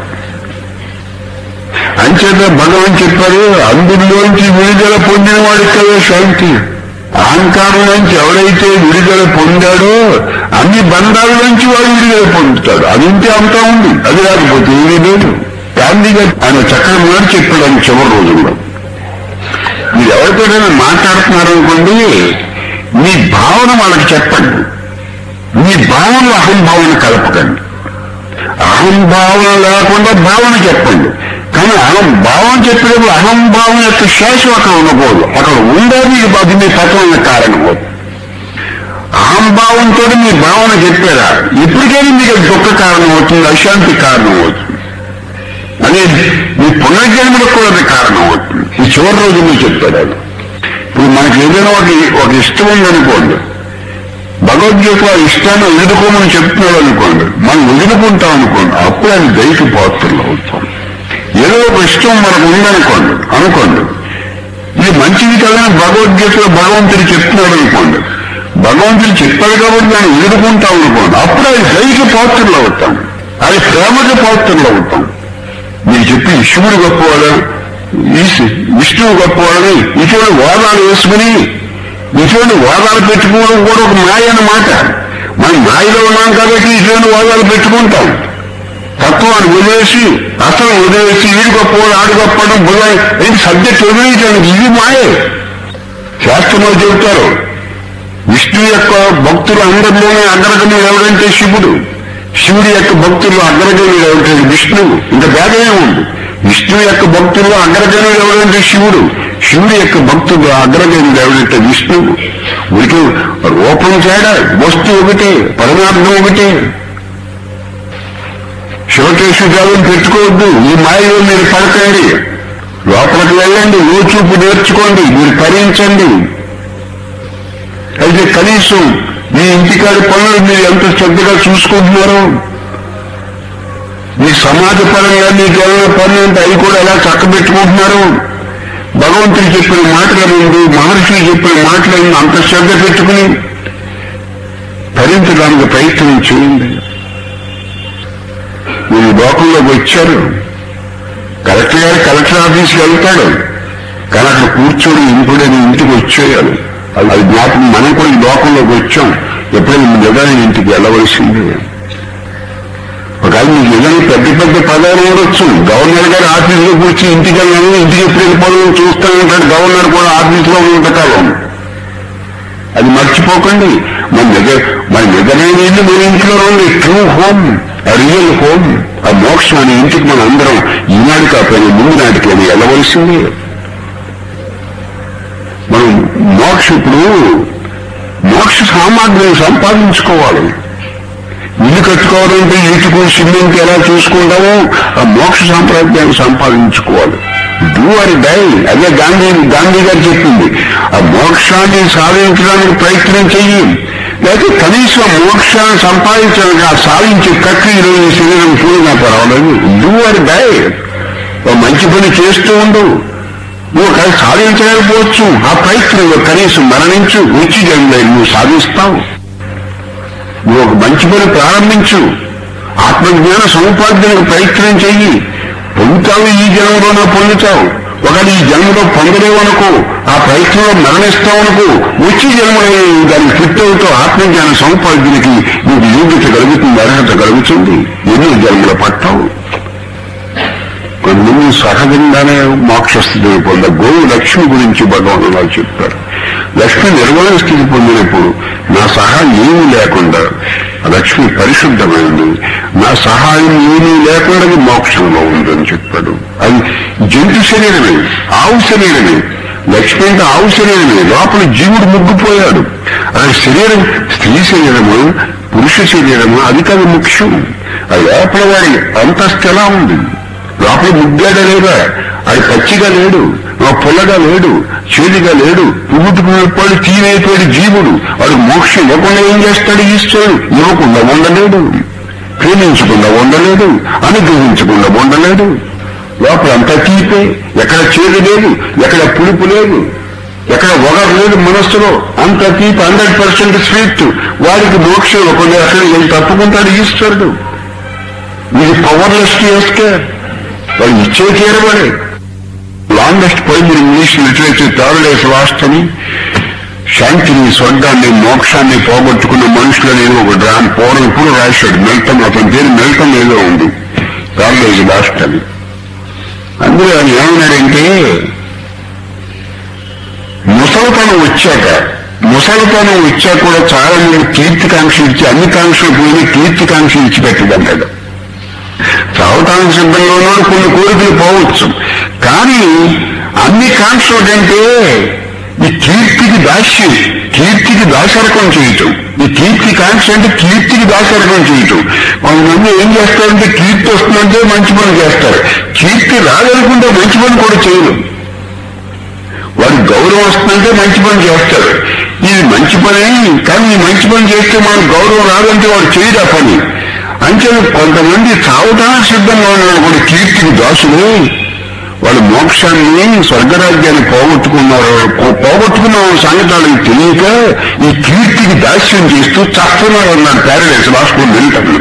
అంచేత భగవాన్ చెప్పారు అందులోంచి విడుదల పొందిన వాడికి కదా శాంతి అహంకారం నుంచి ఎవడైతే విడుదల పొందాడో అన్ని బంధాల నుంచి వాడు విడుదల పొందుతాడు అది ఉంటే అంతా ఉంది అది రాకపోతే ఏమీ లేదు గాంధీ గారు ఆయన చక్కగా మాట చెప్పాడు ఆయన చివరి రోజుల్లో మీరు ఎవరితోనైనా మాట్లాడుతున్నారనుకోండి మీ భావన వాళ్ళకి చెప్పండి మీ భావనలో అహంభావన కలపకండి అహంభావన లేకుండా భావన చెప్పండి కానీ అహం భావన చెప్పేటప్పుడు అహంభావం యొక్క శేషం అక్కడ ఉండకూడదు అక్కడ ఉండాలి ఇది అది మీ పతమైన కారణం అవుతుంది అహంభావంతో మీ భావన చెప్పారా ఇప్పటికైనా మీకు అది దుఃఖ కారణం అవుతుంది అశాంతి కారణం అవుతుంది అదే మీ పునర్జన్మలకు కూడా అది కారణం అవుతుంది ఈ చివరి రోజు మీరు చెప్పాడు ఆయన ఇప్పుడు మనకి ఏదైనా ఒక ఒక ఇష్టం ఉందనుకోండి భగవద్గీత ఆ ఇష్టాన్ని వదులుకోమని చెప్తున్నాడు అనుకోండి మనం వదులుకుంటాం అనుకోండి అప్పుడు అది దైకి పాత్రలు అవుతాం ఏదో ఒక ఇష్టం మనకు ఉందనుకోండి అనుకోండి ఇది మంచిది కదని భగవద్గీతలో భగవంతుడు చెప్తున్నాడు అనుకోండి భగవంతుడు చెప్పాడు కాబట్టి దాన్ని వదులుకుంటాం అనుకోండి అప్పుడు అది దైకి పాత్రలు అవుతాం అది ప్రేమకి పాత్రలు అవుతాం మీరు చెప్పి శివుడు గొప్పవాడా ఈశ్- విష్ణువు గొప్పవాడని ఇటువంటి వాదాలు వేసుకుని ఇటువంటి వాదాలు పెట్టుకోవడం కూడా ఒక మాయ అన్నమాట మనం మాయలో ఉన్నాం కాబట్టి ఇటువంటి వాదాలు పెట్టుకుంటాం తత్వాన్ని వదిలేసి అసలు వదిలేసి వీడు గొప్పవాడు ఆడు గొప్పవాడు బుధ సబ్జెక్ట్ వదిలేయటానికి ఇది మాయే శాస్త్రంలో చెబుతారు విష్ణు యొక్క భక్తులు అందరిలోనే అగ్రగణ్యుడు ఎవడంటే శివుడు శివుడి యొక్క భక్తులు అగ్రగణ్యుడు ఎవరంటే విష్ణువు ఇంత భేదమే ఉంది విష్ణు యొక్క భక్తులు అగ్రగణ్యుడు ఎవరంటే శివుడు శివుడి యొక్క భక్తులు అగ్రగణ్యుడు ఎవరంటే విష్ణువు ఉనికి రూపం తేడా వస్తువు ఒకటే పరమార్థం ఒకటే శివకేశ్వరాలను పెట్టుకోవద్దు ఈ మాయలో మీరు పడకండి లోపలికి వెళ్ళండి ఓ చూపు నేర్చుకోండి మీరు భరించండి అయితే కనీసం మీ ఇంటికాడి పనులు మీరు ఎంత శ్రద్ధగా చూసుకుంటున్నారో మీ సమాజ పరంగా మీకు ఏమైనా పనులు ఉంటే అవి కూడా ఎలా చక్కబెట్టుకుంటున్నారు భగవంతుడు చెప్పిన మాటలనండి మహర్షులు చెప్పిన మాటలను అంత శ్రద్ధ పెట్టుకుని భరించడానికి ప్రయత్నం చేయండి మీరు లోకంలోకి వచ్చారు కలెక్టర్ గారు కలెక్టర్ ఆఫీస్కి వెళ్తాడు కానీ అక్కడ కూర్చొని ఇంపుడని ఇంటికి వచ్చేయాలి అది అది జ్ఞాపకం మనం కూడా ఈ లోకంలోకి వచ్చాం ఎప్పుడైనా నిజమైన ఇంటికి వెళ్ళవలసిందే ఒకవేళ మీకు ఏదైనా పెద్ద పెద్ద పదవులు ఉండొచ్చు గవర్నర్ గారు ఆఫీసులో కూర్చి ఇంటికి వెళ్ళాను ఇంటికి ఎప్పుడు వెళ్ళిపోవడం చూస్తానంటాడు గవర్నర్ కూడా ఆఫీసులో ఉండకాలం అది మర్చిపోకండి మన దగ్గర మన నిజమైన ఇల్లు మన ఇంట్లో ఉంది ట్రూ హోమ్ రియల్ హోమ్ ఆ మోక్షం అనే ఇంటికి మన అందరం ఈనాడు కాకపోయినా ముందు నాటికైనా వెళ్ళవలసిందే మనం మోక్ష ఇప్పుడు మోక్ష సామాగ్రిని సంపాదించుకోవాలి ఇల్లు కట్టుకోవాలంటే ఇటుకు సిమెంట్ ఎలా చూసుకుంటామో ఆ మోక్ష సాంప్రదాయాన్ని సంపాదించుకోవాలి డూ ఆర్ డై అదే గాంధీ గాంధీ గారు చెప్పింది ఆ మోక్షాన్ని సాధించడానికి ప్రయత్నం చెయ్యి లేకపోతే కనీసం మోక్షాన్ని సంపాదించడానికి ఆ సాధించే ప్రక్రియలో ఈ శరీరం పూర్తిగా పర్వాలేదు డూ ఆర్ డై ఓ మంచి పని చేస్తూ ఉండు నువ్వు కానీ సాధించలేకపోవచ్చు ఆ ప్రయత్నంలో కనీసం మరణించు వచ్చి జన్మలో నువ్వు సాధిస్తావు నువ్వు ఒక మంచి పని ప్రారంభించు ఆత్మజ్ఞాన సముపార్జనకు ప్రయత్నం చెయ్యి పొందుతావు ఈ జన్మలోనే పొందుతావు ఒకటి ఈ జన్మలో పొందలేవనుకో ఆ ప్రయత్నంలో మరణిస్తావనుకో వచ్చి జన్మలో దానికి ఫిట్ అవుతావు ఆత్మజ్ఞాన సముపార్జనకి నీకు యోగ్యత కలుగుతుంది అర్హత కలుగుతుంది ఎన్నో జన్మల పట్టావు కొంతమంది సహజంగానే మోక్ష స్థితిని పొంద గోవు లక్ష్మి గురించి భగవాన్ వాళ్ళు చెప్తారు లక్ష్మి నిర్వాణ స్థితి పొందినప్పుడు నా సహాయం ఏమీ లేకుండా ఆ లక్ష్మి పరిశుద్ధమైంది నా సహాయం ఏమీ లేకుండా అది మోక్షంలో ఉందని చెప్పాడు అది జంతు శరీరమే ఆవు శరీరమే లక్ష్మి అంటే ఆవు శరీరమే లోపల జీవుడు ముగ్గుపోయాడు అది శరీరం స్త్రీ శరీరము పురుష శరీరము అది కాదు ముఖ్యం అది లోపల వాడి అంతస్తు ఎలా ఉంది లోపల ముగ్గాడా లేదా అది పచ్చిగా లేడు ఆ పుల్లగా లేడు చేదుగా లేడు పువ్వుతుకుపోయి తీరైపోయాడు జీవుడు వాడు మోక్షం ఇవ్వకుండా ఏం చేస్తాడు ఈశ్వరుడు ఇవ్వకుండా ఉండలేడు ప్రేమించకుండా ఉండలేడు అనుగ్రహించకుండా ఉండలేడు లోపల అంతా తీపే ఎక్కడ చేదు లేదు ఎక్కడ పులుపు లేదు ఎక్కడ ఒగరు లేదు మనస్సులో అంత తీపి హండ్రెడ్ పర్సెంట్ స్వీట్ వాడికి మోక్షం ఇవ్వకుండా ఎక్కడ ఏం తప్పుకుంటాడు ఈశ్వరుడు ఇది పవర్లెస్ ఎస్కే వాడు ఇచ్చే తీరబడే లాంగెస్ట్ పోయింది English literature third days last అని శాంతిని స్వర్గాన్ని మోక్షాన్ని పోగొట్టుకున్న మనుషులు అనేది ఒక డ్రామ్ పూర్వం ఇప్పుడు రాశాడు మెల్టన్ అతని పేరు మెల్టన్ ఏదో ఉంది థర్డ్ డేస్ లాస్ట్ అని అందులో ఆయన ఏమన్నాడంటే ముసలితనం వచ్చాక ముసలితనం వచ్చాక కూడా చాలా మంది కీర్తికాంక్షలు ఇచ్చి అన్ని కాంక్షలు పోయి కీర్తికాంక్షలు ఇచ్చిపెట్టదన్నాడు చావటానికి సిద్ధంగా ఉన్నాడు కొన్ని కోరికలు పోవచ్చు కానీ అన్ని కాంక్షల కంటే ఈ కీర్తికి దాస్యం కీర్తికి దాసరకం చేయటం ఈ కీర్తి కాంక్ష అంటే కీర్తికి దాసరకం చేయటం కొంతమంది ఏం చేస్తారంటే కీర్తి వస్తుందంటే మంచి పని చేస్తారు కీర్తి రాదనుకుంటే మంచి పని కూడా చేయరు వాడి గౌరవం వస్తుందంటే మంచి పని చేస్తాడు ఇది మంచి పని కానీ ఈ మంచి పని చేస్తే మనకు గౌరవం రాదంటే వాడు చేయడు ఆ పని అంటే కొంతమంది చావటానికి సిద్ధంగా ఉన్నాడు కూడా కీర్తికి దాసులు వాళ్ళు మోక్షాన్ని స్వర్గరాజ్యాన్ని పోగొట్టుకున్నారు పో- పోగొట్టుకున్న సంగతి వాళ్ళకి తెలియక ఈ కీర్తికి దాస్యం చేస్తూ చస్తున్నారు అన్నాడు ప్యారడైస్ లాస్ట్ వింటాను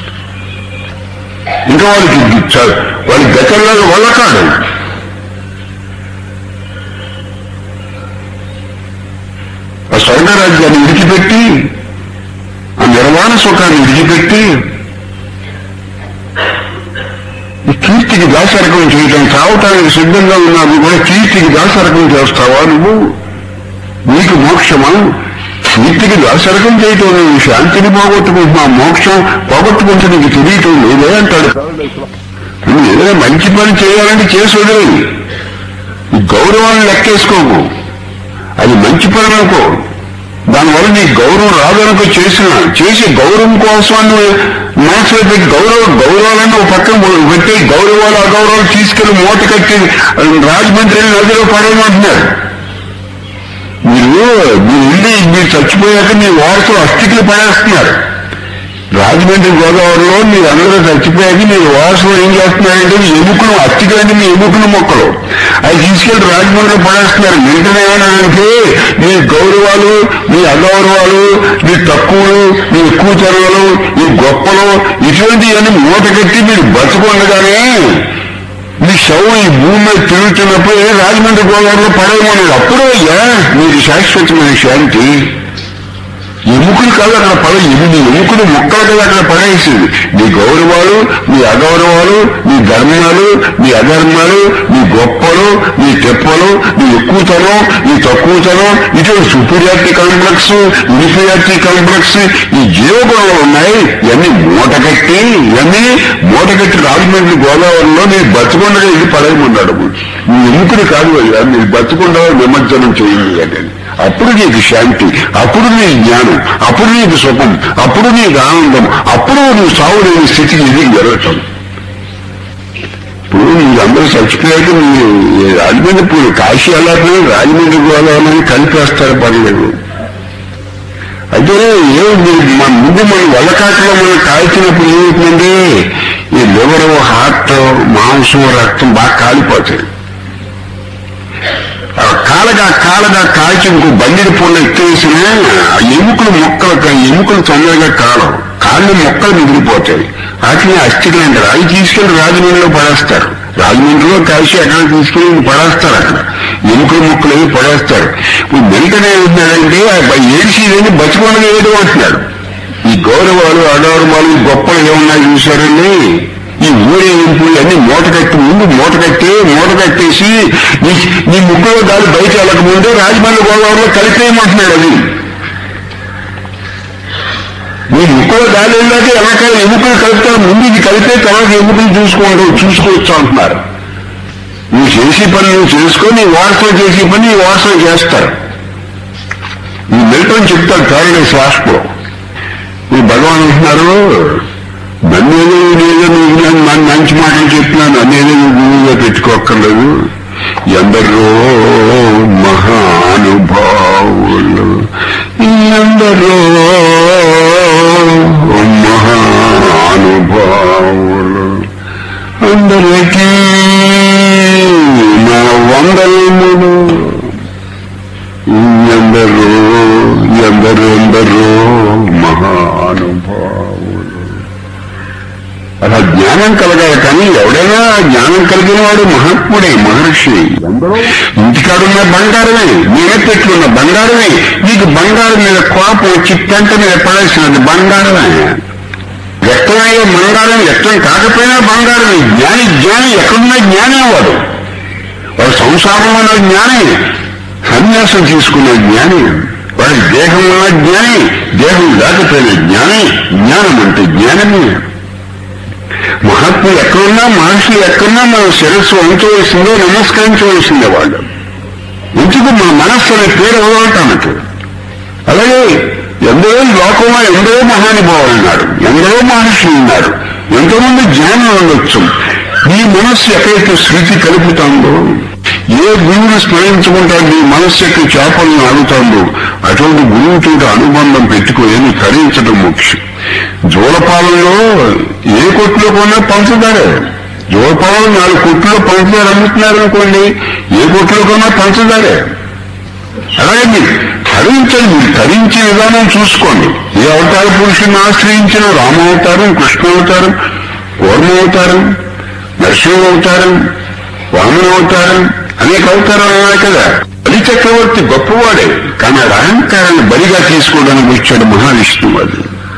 ఇంకా వాళ్ళకి చ- వాళ్ళ గతంలో వాళ్ళకాడు ఆ స్వర్గరాజ్యాన్ని విడిచిపెట్టి ఆ నిర్వాణ సుఖాన్ని విడిచిపెట్టి ఈ కీర్తికి దాసరకం చేయటం చావటానికి సిద్ధంగా ఉన్నావు కూడా కీర్తికి దాసరకం చేస్తావా నువ్వు నీకు మోక్షమా కీర్తికి దాసరకం చేయటం నువ్వు శాంతిని పోగొట్టుకుంటున్నా మోక్షం పోగొట్టుకుంటే నీకు తెలియటం లేదే అంటాడు నువ్వు ఏదైనా మంచి పని చేయాలంటే చేసి వదిలేదు ఈ గౌరవాన్ని లెక్కేసుకోకు అది మంచి పని అనుకో దానివల్ల నీ గౌరవం రాదనుకో చేసిన చేసి గౌరవం కోసం నువ్వు మనసులో పెట్టి గౌరవ గౌరవాలను ఒక పక్కన పెట్టి గౌరవాలు అగౌరవాలు తీసుకెళ్లి మూట కట్టి రాజమండ్రి నదిలో పడేయమంటున్నారు మీరు మీరు వెళ్ళి మీరు చచ్చిపోయాక మీ వారసులు అస్థికులు పడేస్తున్నారు రాజమండ్రి గోదావరిలో మీరు అందరూ చచ్చిపోయాక మీరు వారసులు ఏం చేస్తున్నారంటే మీ ఎముకలు అస్థికులంటే మీ ఎముకల మొక్కలు అవి తీసుకెళ్లి రాజమండ్రిలో పడేస్తున్నారు వెంటనే ఏమన్నారంటే మీ గౌరవాలు మీ అగౌరవాలు మీ తక్కువలు మీ ఎక్కువతనాలు మీ గొప్పలు ఇటువంటివన్నీ మూట కట్టి మీరు బతుకుండగానే మీ శవం ఈ భూమి మీద తిరుగుతున్నప్పుడు ఏ రాజమండ్రి గోదావరిలో పడేయమన్నాడు అప్పుడు అయ్యా మీకు శాశ్వతమైన శాంతి ఎముకలు కాదు అక్కడ పడ ఎనిమిది ఎముకలు ముక్కలు కదా అక్కడ పడేసింది నీ గౌరవాలు నీ అగౌరవాలు నీ ధర్మాలు నీ అధర్మాలు నీ గొప్పలు నీ తెప్పలు నీ ఎక్కువతనం నీ తక్కువతనం ఇటువంటి సుపీరియారిటీ కాంప్లెక్స్ ఇన్ఫీరియారిటీ కాంప్లెక్స్ ఈ జీవగుణాలు ఉన్నాయి ఇవన్నీ మూట కట్టి ఇవన్నీ మూట కట్టి రాజమండ్రి గోదావరిలో నీ బతుకుండగా ఇది పడేయమన్నాడు నీ ఎముకలు కాదు అయ్యా మీరు బతుకుండా నిమజ్జనం చేయండి అంటే అప్పుడు నీకు శాంతి అప్పుడు నీ జ్ఞానం అప్పుడు నీకు సుఖం అప్పుడు నీకు ఆనందం అప్పుడు నువ్వు సావు లేని స్థితికి ఇది జరగటం ఇప్పుడు మీరందరూ చచ్చిపోయాక మీరు ఈ రాజమండ్రి ఇప్పుడు కాశీ వెళ్ళకపోయినా రాజమండ్రి గోదావరి కలిపేస్తారు పర్లేదు అయితే ఏమిటి మన ముందు మన వల్లకాటలో మనం కాల్చినప్పుడు ఏమవుతుందండి ఈ లివర్ హార్ట్ మాంసం రక్తం బాగా కాలిపోతాయి ఆ కాలగా కాలగా కాల్చి ఇంకో బండిడి పొల్ల ఎత్తేసినా ఆ ఎముకలు మొక్కలు ఎముకలు తొందరగా కాలం కాళ్ళు మొక్కలు మిగిలిపోతాయి వాటిని అస్థికలు అంటారు అవి తీసుకెళ్లి రాజమండ్రిలో పడేస్తారు రాజమండ్రిలో కాల్చి అక్కడ తీసుకెళ్లి పడేస్తారు అక్కడ ఎముకలు మొక్కలు అవి పడేస్తారు ఇప్పుడు వెంటనే ఏమంటున్నాడంటే ఏడిసి లేని బతికొండగా ఏదో అంటున్నాడు ఈ గౌరవాలు అగౌరవాలు గొప్పలు ఏమున్నాయి చూశారండి ఈ ఊరేగింపు అన్ని మూట కట్టి ముందు మూట కట్టి మూట కట్టేసి నీ నీ ముగ్గులో గాలి బయట వెళ్ళకముందే రాజమండ్రి గోదావరిలో కలిపేయమంటున్నాడు అది నీ ముక్కులో గాలి వెళ్ళాక ఎలాకాల ఎముకలు కలుపుతారు ముందు ఇది కలిపే తర్వాత ఎముకలు చూసుకోండి చూసుకోవచ్చు అంటున్నారు నువ్వు చేసే పని నువ్వు చేసుకో నీ వారసులు చేసే పని నీ వారసులు చేస్తారు ఈ మిల్టన్ చెప్తాడు తారడే శ్వాసలో ఈ భగవాన్ అంటున్నారు నన్నేదో నేదో నువ్వు నేను మన మంచి మాటలు చెప్తున్నాను నన్నేదో నువ్వు గురువుగా పెట్టుకోక్కర్లేదు ఎందరో మహానుభావులు ఎందరో మహానుభావులు అందరికీ నా వందలములు ఎందరో ఎందరో ఎందరో మహానుభావులు అలా జ్ఞానం కలగాలి కానీ ఎవడైనా జ్ఞానం కలిగిన వాడు మహాత్ముడే మహర్షి ఎందరో ఇంటికాడున్న బంగారమే నేనే పెట్టుకున్న బంగారమే నీకు బంగారం మీద కోపం చిట్టంట మీద పడేసినది బంగారమే వ్యక్తమయ్యే బంగారం వ్యక్తం కాకపోయినా బంగారమే జ్ఞాని జ్ఞాని ఎక్కడున్న జ్ఞానే వాడు వాడు సంసారంలో ఉన్న జ్ఞాని సన్యాసం తీసుకున్న జ్ఞాని వాడి దేహం ఉన్న జ్ఞాని దేహం లేకపోయిన జ్ఞాని జ్ఞానం అంటే జ్ఞానమే మహాత్ములు ఎక్కడున్నా మహర్షులు ఎక్కడున్నా మనం శిరస్సు వంచవలసిందే నమస్కరించవలసిందే వాళ్ళు ఎందుకు మన మనస్సు అనే పేరు వదలటానికి అలాగే ఎందరో లోకంలో ఎందరో మహానుభావులు ఉన్నారు ఎందరో మహర్షులు ఉన్నారు ఎంతోమంది జ్ఞానం ఉండొచ్చు నీ మనస్సు ఎక్కడైతే శృతి కలుపుతాందో ఏ గురువుని స్మరించుకుంటా నీ మనస్సు యొక్క చేపలను ఆడుతాందో అటువంటి గురువుతో అనుబంధం పెట్టుకోని తరించడం ముఖ్యం జోలపాలెంలో ఏ కొట్లో కొన్నా పంచదారే జోలపాలెం నాలుగు కొట్లో పంచదార అమ్ముతున్నారు అనుకోండి ఏ కొట్లో కొన్నా పంచదారే అలాగే మీరు తరించండి మీరు తరించే విధానం చూసుకోండి ఏ అవతార పురుషుని ఆశ్రయించిన రామావతారం కృష్ణావతారం కూర్మావతారం నరసింహావతారం వామనావతారం అనేక అవతారాలు ఉన్నాయి కదా బలి చక్రవర్తి గొప్పవాడే కానీ ఆ అహంకారాన్ని బలిగా తీసుకోవడానికి వచ్చాడు మహావిష్ణువు అది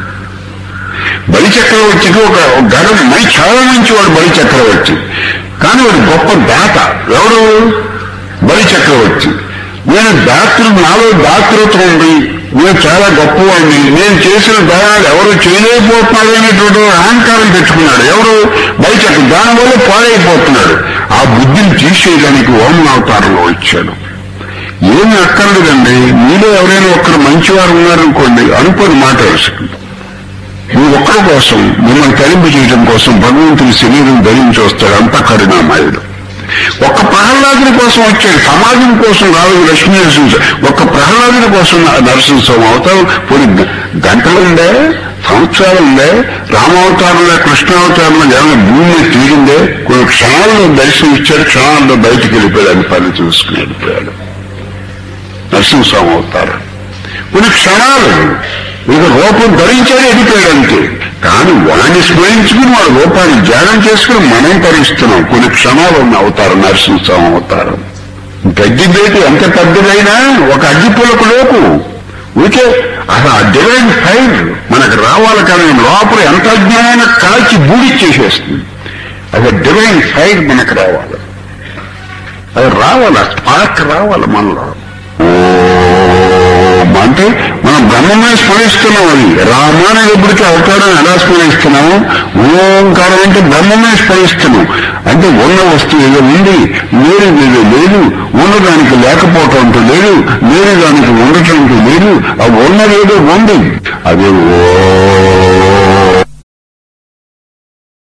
బలి చక్రవర్తికి ఒక గడం మై చాలా మంచివాడు బలి చక్రవర్తి కానీ వాడు గొప్ప దాత ఎవరు బలి చక్రవర్తి నేను దాతృ నాలో దాతృత్వం ఉంది నేను చాలా గొప్పవాడిని నేను చేసిన దానాలు ఎవరు చేయలేకపోతున్నాడు అనేటువంటి అహంకారం పెట్టుకున్నాడు ఎవరు బలి చక్ర దానివల్ల పాడైపోతున్నాడు ఆ బుద్ధిని తీసేయడానికి ఓమన అవతారంలో వచ్చాడు ఏమి అక్కర్లేదండి మీలో ఎవరైనా ఒక్కరు మంచివారు ఉన్నారనుకోండి అనుకోని మాట వేసుకుంది మీ ఒక్కరి కోసం మిమ్మల్ని తరింపు చేయడం కోసం భగవంతుని శరీరం ధరించి వస్తాడు అంత కరుణామయుడు ఒక్క ప్రహ్లాదుని కోసం వచ్చాడు సమాజం కోసం రాదు లక్ష్మీ నరసింహ ఒక్క ప్రహ్లాదుని కోసం నరసింహస్వామి అవుతావు కొన్ని గంటలుండే సంవత్సరాలుండే రామావతారంలో కృష్ణావతారంలో ఏమైనా భూమి తీరిందే కొన్ని క్షణాల్లో దర్శనం ఇచ్చాడు క్షణాల్లో బయటికి వెళ్ళిపోయాడు అని పని చూసుకుని వెళ్ళిపోయాడు నరసింహస్వామి అవుతారు కొన్ని క్షణాలు ఇక రూపం ధరించాడు ఎదిపోయాడు అంతే కానీ వాడిని స్మరించుకుని వాడు రూపాన్ని ధ్యానం చేసుకుని మనం తరిస్తున్నాం కొన్ని క్షణాలు ఉన్న అవతారం నరసింహస్వామి అవతారం గడ్డి బేటి ఎంత పెద్దదైనా ఒక అగ్గిపులకు లోపు ఊరికే అసలు ఆ డివైన్ ఫైర్ మనకు రావాలి కానీ లోపల ఎంత అజ్ఞానమైన కాల్చి బూడిచ్చేసేస్తుంది అది డివైన్ ఫైర్ మనకు రావాలి అది రావాలి ఆ స్పార్క్ రావాలి మనలో ఓం అంటే మనం బ్రహ్మమే స్మరిస్తున్నాం అది రామాని ఎప్పటికీ అవతారం ఎలా స్మరిస్తున్నాము ఓంకారం అంటే బ్రహ్మమే స్మరిస్తున్నాం అంటే ఉన్న వస్తువు ఏదో ఉంది లేని ఏదో లేదు ఉన్నదానికి లేకపోవటం అంటూ లేదు లేని దానికి ఉండటం అంటూ లేదు ఆ ఉన్నది ఏదో ఉంది అదే ఓ